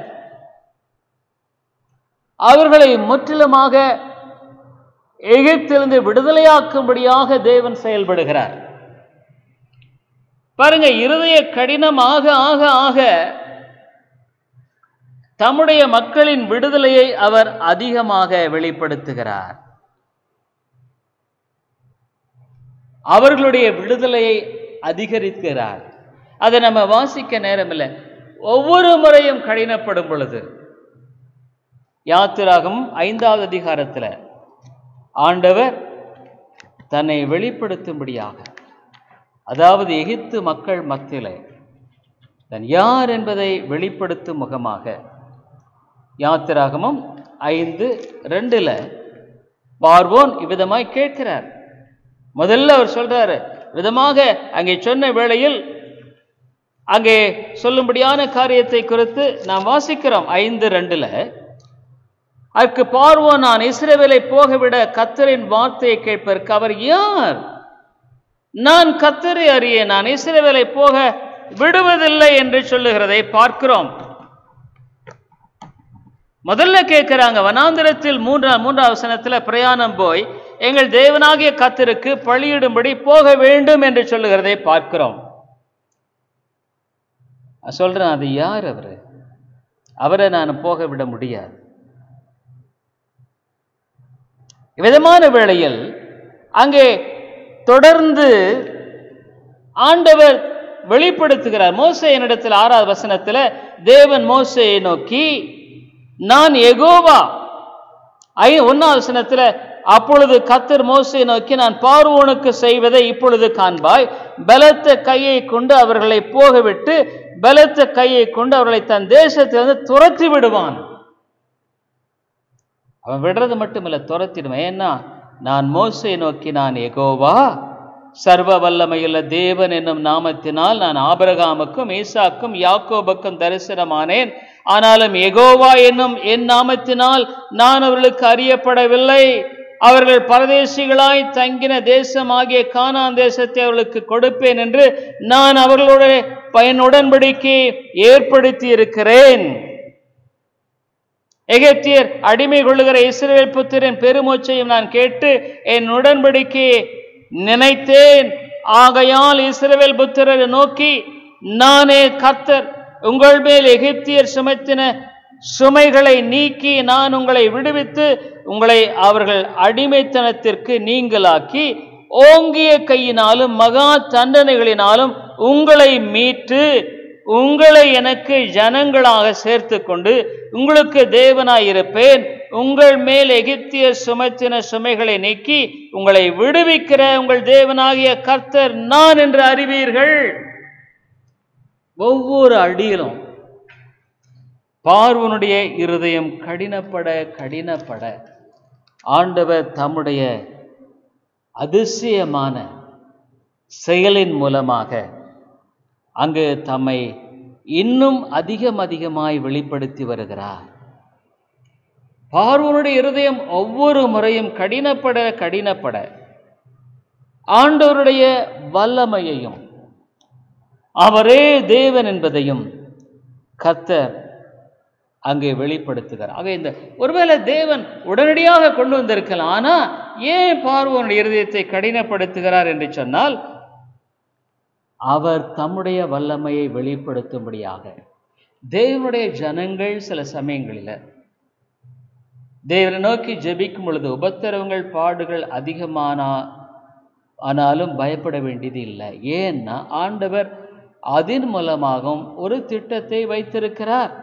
அவர்களை முற்றிலுமாக எகிப்திலிருந்து விடுதலையாக்கும்படியாக தேவன் செயல்படுகிறார் பாருங்க இருதய கடினமாக ஆக ஆக தம்முடைய மக்களின் விடுதலையை அவர் அதிகமாக வெளிப்படுத்துகிறார் அவர்களுடைய விடுதலையை அதிகரிக்கிறார் அதை நம்ம வாசிக்க நேரமில்லை ஒவ்வொரு முறையும் கடினப்படும் பொழுது யாத்திராகும் ஐந்தாவது அதிகாரத்தில் ஆண்டவர் தன்னை வெளிப்படுத்தும்படியாக அதாவது எகிப்து மக்கள் மத்தியிலே தன் யார் என்பதை வெளிப்படுத்தும் முகமாக யாத்திராகமும் ஐந்து ரெண்டுல பார்வோன் இவ்விதமாய் கேட்கிறார் முதல்ல அவர் சொல்றாரு விதமாக அங்கே சொன்ன வேளையில் அங்கே சொல்லும்படியான காரியத்தை குறித்து நாம் வாசிக்கிறோம் ஐந்து ரெண்டுல அதற்கு பார்வோ நான் இஸ்ரவேலை போகவிட கத்தரின் வார்த்தையை கேட்பதற்கு அவர் யார் நான் கத்தரை அறிய நான் இஸ்ரவேலை போக விடுவதில்லை என்று சொல்லுகிறதை பார்க்கிறோம் முதல்ல கேட்கிறாங்க வனாந்திரத்தில் மூன்றாம் மூன்றாம் வசனத்துல பிரயாணம் போய் எங்கள் தேவனாகிய கத்தருக்கு பழியிடும்படி போக வேண்டும் என்று சொல்லுகிறதை பார்க்கிறோம் சொல்றேன் அது யார் அவரு அவரை நான் போக விட முடியாது விதமான வேளையில் அங்கே தொடர்ந்து ஆண்டவர் வெளிப்படுத்துகிறார் மோசையனிடத்தில் ஆறாவது வசனத்துல தேவன் மோசையை நோக்கி நான் எகோவா ஐ ஒன்னாவது வசனத்துல அப்பொழுது கத்தர் மோசையை நோக்கி நான் பார்வோனுக்கு செய்வதை இப்பொழுது காண்பாய் பலத்த கையை கொண்டு அவர்களை போகவிட்டு பலத்த கையை கொண்டு அவர்களை தன் தேசத்திலிருந்து துரத்தி விடுவான் அவன் விடுறது மட்டுமில்ல துரத்திடுவேன் ஏன்னா நான் மோசை நோக்கி நான் எகோவா சர்வ வல்லமையுள்ள தேவன் என்னும் நாமத்தினால் நான் ஆபரகாமுக்கும் ஈசாக்கும் யாக்கோபுக்கும் தரிசனமானேன் ஆனாலும் எகோவா என்னும் என் நாமத்தினால் நான் அவர்களுக்கு அறியப்படவில்லை அவர்கள் பரதேசிகளாய் தங்கின தேசமாகிய கானான் தேசத்தை அவர்களுக்கு கொடுப்பேன் என்று நான் அவர்களுடைய பயன் உடன்படிக்கை ஏற்படுத்தி இருக்கிறேன் எகிப்தியர் அடிமை கொள்ளுகிற இஸ்ரவேல் புத்திரன் பெருமூச்சையும் நான் கேட்டு என் உடன்படிக்கையை நினைத்தேன் ஆகையால் இஸ்ரவேல் புத்திரரை நோக்கி நானே கர்த்தர் உங்கள் மேல் எகிப்தியர் சுமத்தின சுமைகளை நீக்கி நான் உங்களை விடுவித்து உங்களை அவர்கள் அடிமைத்தனத்திற்கு நீங்களாக்கி ஓங்கிய கையினாலும் மகா தண்டனைகளினாலும் உங்களை மீட்டு உங்களை எனக்கு ஜனங்களாக சேர்த்து கொண்டு உங்களுக்கு தேவனாயிருப்பேன் உங்கள் மேல் எகிப்திய சுமத்தின சுமைகளை நீக்கி உங்களை விடுவிக்கிற உங்கள் தேவனாகிய கர்த்தர் நான் என்று அறிவீர்கள் ஒவ்வொரு அடியிலும் பார்வனுடைய இருதயம் கடினப்பட கடினப்பட ஆண்டவர் தம்முடைய அதிசயமான செயலின் மூலமாக அங்கு தம்மை இன்னும் அதிகம் அதிகமாய் வெளிப்படுத்தி வருகிறார் பார்வனுடைய இருதயம் ஒவ்வொரு முறையும் கடினப்பட கடினப்பட ஆண்டவருடைய வல்லமையையும் அவரே தேவன் என்பதையும் கர்த்தர் அங்கே வெளிப்படுத்துகிறார் ஆக இந்த ஒருவேளை தேவன் உடனடியாக கொண்டு வந்திருக்கலாம் ஆனா ஏன் பார்வனுடைய இருதயத்தை கடினப்படுத்துகிறார் என்று சொன்னால் அவர் தம்முடைய வல்லமையை வெளிப்படுத்தும்படியாக தேவனுடைய ஜனங்கள் சில சமயங்களில் தேவனை நோக்கி ஜெபிக்கும் பொழுது உபத்திரவங்கள் பாடுகள் அதிகமானா ஆனாலும் பயப்பட வேண்டியது இல்லை ஏன்னா ஆண்டவர் அதன் மூலமாகவும் ஒரு திட்டத்தை வைத்திருக்கிறார்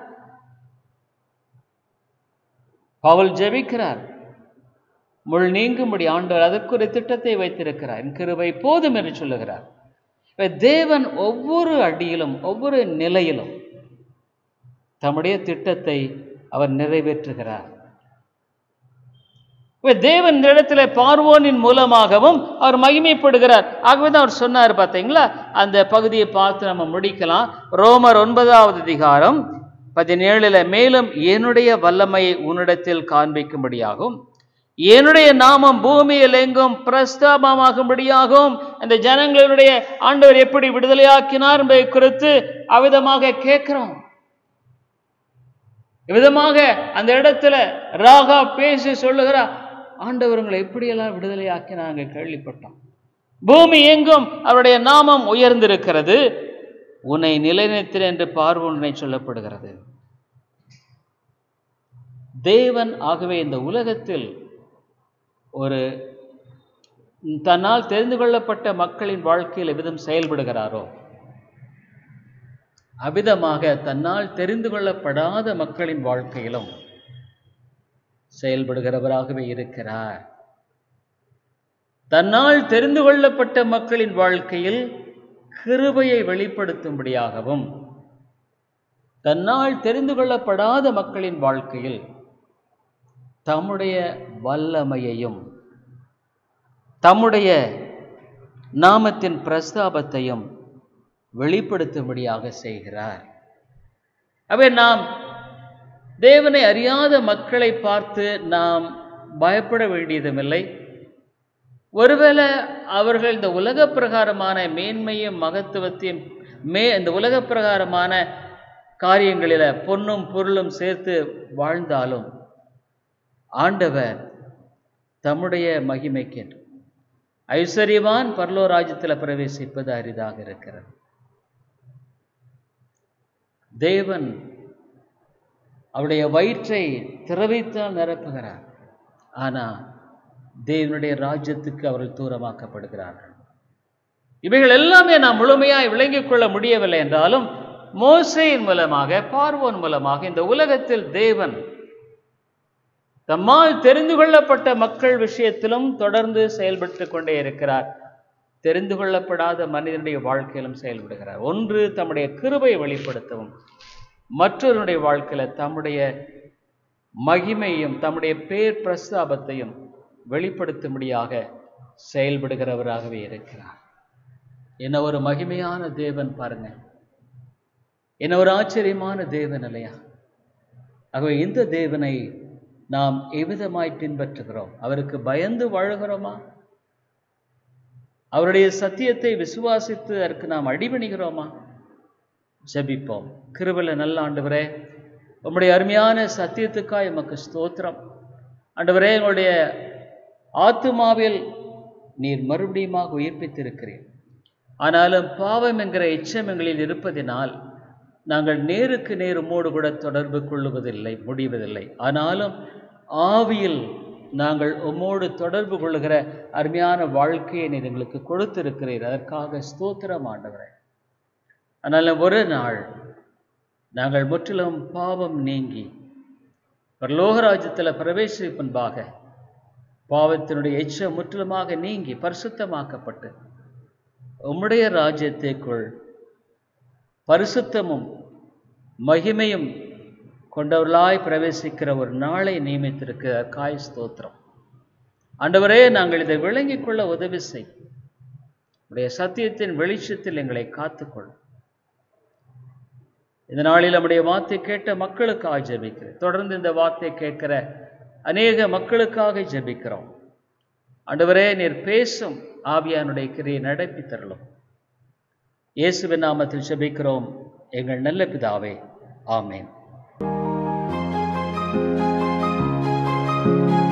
பவுல் ஜெபிக்கிறார் முள் நீங்கும்படி ஆண்டவர் அதற்கு ஒரு திட்டத்தை வைத்திருக்கிறார் என் கிருபை போதும் என்று சொல்லுகிறார் இப்ப தேவன் ஒவ்வொரு அடியிலும் ஒவ்வொரு நிலையிலும் தம்முடைய திட்டத்தை அவர் நிறைவேற்றுகிறார் இப்ப தேவன் இந்த இடத்துல பார்வோனின் மூலமாகவும் அவர் மகிமைப்படுகிறார் ஆகவே தான் அவர் சொன்னார் பார்த்தீங்களா அந்த பகுதியை பார்த்து நம்ம முடிக்கலாம் ரோமர் ஒன்பதாவது அதிகாரம் பதினேழுல மேலும் என்னுடைய வல்லமையை உன்னிடத்தில் காண்பிக்கும்படியாகும் என்னுடைய நாமம் பூமியில் எங்கும் பிரஸ்தாபமாகும்படியாகும் அந்த ஜனங்களுடைய ஆண்டவர் எப்படி விடுதலையாக்கினார் என்பதை குறித்து அவ்விதமாக கேட்கிறோம் விதமாக அந்த இடத்துல ராகா பேசி சொல்லுகிறார் ஆண்டவர் உங்களை எப்படியெல்லாம் விடுதலையாக்கி நாங்கள் கேள்விப்பட்டோம் பூமி எங்கும் அவருடைய நாமம் உயர்ந்திருக்கிறது உன்னை நிலைநிறுத்தின என்று பார்வோனை சொல்லப்படுகிறது தேவன் ஆகவே இந்த உலகத்தில் ஒரு தன்னால் தெரிந்து கொள்ளப்பட்ட மக்களின் வாழ்க்கையில் எவ்விதம் செயல்படுகிறாரோ அவ்விதமாக தன்னால் தெரிந்து கொள்ளப்படாத மக்களின் வாழ்க்கையிலும் செயல்படுகிறவராகவே இருக்கிறார் தன்னால் தெரிந்து கொள்ளப்பட்ட மக்களின் வாழ்க்கையில் கிருபையை வெளிப்படுத்தும்படியாகவும் தன்னால் தெரிந்து கொள்ளப்படாத மக்களின் வாழ்க்கையில் தம்முடைய வல்லமையையும் தம்முடைய நாமத்தின் பிரஸ்தாபத்தையும் வெளிப்படுத்தும்படியாக செய்கிறார் அவை நாம் தேவனை அறியாத மக்களை பார்த்து நாம் பயப்பட வேண்டியதுமில்லை ஒருவேளை அவர்கள் இந்த உலக பிரகாரமான மேன்மையும் மகத்துவத்தையும் மே இந்த உலக பிரகாரமான காரியங்களில் பொன்னும் பொருளும் சேர்த்து வாழ்ந்தாலும் ஆண்டவர் தம்முடைய மகிமைக்கென்று ஐஸ்வர்யவான் பர்லோ ராஜ்யத்தில் பிரவேசிப்பது அரிதாக இருக்கிறது தேவன் அவருடைய வயிற்றை திறவைத்தால் நிரப்புகிறார் ஆனால் தேவனுடைய ராஜ்யத்துக்கு அவர்கள் தூரமாக்கப்படுகிறார்கள் இவைகள் எல்லாமே நாம் முழுமையாய் விளங்கிக் கொள்ள முடியவில்லை என்றாலும் மோசையின் மூலமாக பார்வோன் மூலமாக இந்த உலகத்தில் தேவன் தம்மால் தெரிந்து கொள்ளப்பட்ட மக்கள் விஷயத்திலும் தொடர்ந்து செயல்பட்டு கொண்டே இருக்கிறார் தெரிந்து கொள்ளப்படாத மனிதனுடைய வாழ்க்கையிலும் செயல்படுகிறார் ஒன்று தம்முடைய கிருபை வெளிப்படுத்தவும் மற்றொருடைய வாழ்க்கையில தம்முடைய மகிமையும் தம்முடைய பேர் பிரஸ்தாபத்தையும் வெளிப்படுத்தும்படியாக செயல்படுகிறவராகவே இருக்கிறார் என்ன ஒரு மகிமையான தேவன் பாருங்க என்ன ஒரு ஆச்சரியமான தேவன் இல்லையா ஆகவே இந்த தேவனை நாம் எவ்விதமாய் பின்பற்றுகிறோம் அவருக்கு பயந்து வாழுகிறோமா அவருடைய சத்தியத்தை விசுவாசித்து அதற்கு நாம் அடிபணிகிறோமா ஜெபிப்போம் கிருபல நல்ல ஆண்டவரே உம்முடைய அருமையான சத்தியத்துக்காய் எமக்கு ஸ்தோத்திரம் ஆண்டவரே எங்களுடைய ஆத்துமாவில் நீர் மறுபடியுமாக உயிர்ப்பித்திருக்கிறீர் ஆனாலும் பாவம் என்கிற எச்சம் எங்களில் இருப்பதினால் நாங்கள் நேருக்கு நேர் உம்மோடு கூட தொடர்பு கொள்ளுவதில்லை முடிவதில்லை ஆனாலும் ஆவியில் நாங்கள் உம்மோடு தொடர்பு கொள்ளுகிற அருமையான வாழ்க்கையை நீர் எங்களுக்கு கொடுத்திருக்கிறீர் அதற்காக ஸ்தோத்திரம் ஆண்டவரே அதனால் ஒரு நாள் நாங்கள் முற்றிலும் பாவம் நீங்கி பரலோகராஜ்யத்தில் பிரவேசிப்பன்பாக பாவத்தினுடைய எச்சம் முற்றிலுமாக நீங்கி பரிசுத்தமாக்கப்பட்டு உம்முடைய ராஜ்யத்திற்குள் பரிசுத்தமும் மகிமையும் கொண்டவர்களாய் பிரவேசிக்கிற ஒரு நாளை நியமித்திருக்கிற காய் ஸ்தோத்திரம் ஆண்டவரே நாங்கள் இதை விளங்கிக் கொள்ள உதவி செய் உடைய சத்தியத்தின் வெளிச்சத்தில் எங்களை காத்துக்கொள் இந்த நாளில் நம்முடைய வார்த்தை கேட்ட மக்களுக்காக ஜெபிக்கிறேன் தொடர்ந்து இந்த வார்த்தை கேட்கிற அநேக மக்களுக்காக ஜெபிக்கிறோம் ஆண்டவரே நீர் பேசும் ஆவியானுடைய கிரியை நடப்பி தரலும் இயேசுவின் நாமத்தில் ஜெபிக்கிறோம் எங்கள் நல்ல பிதாவே ஆமேன்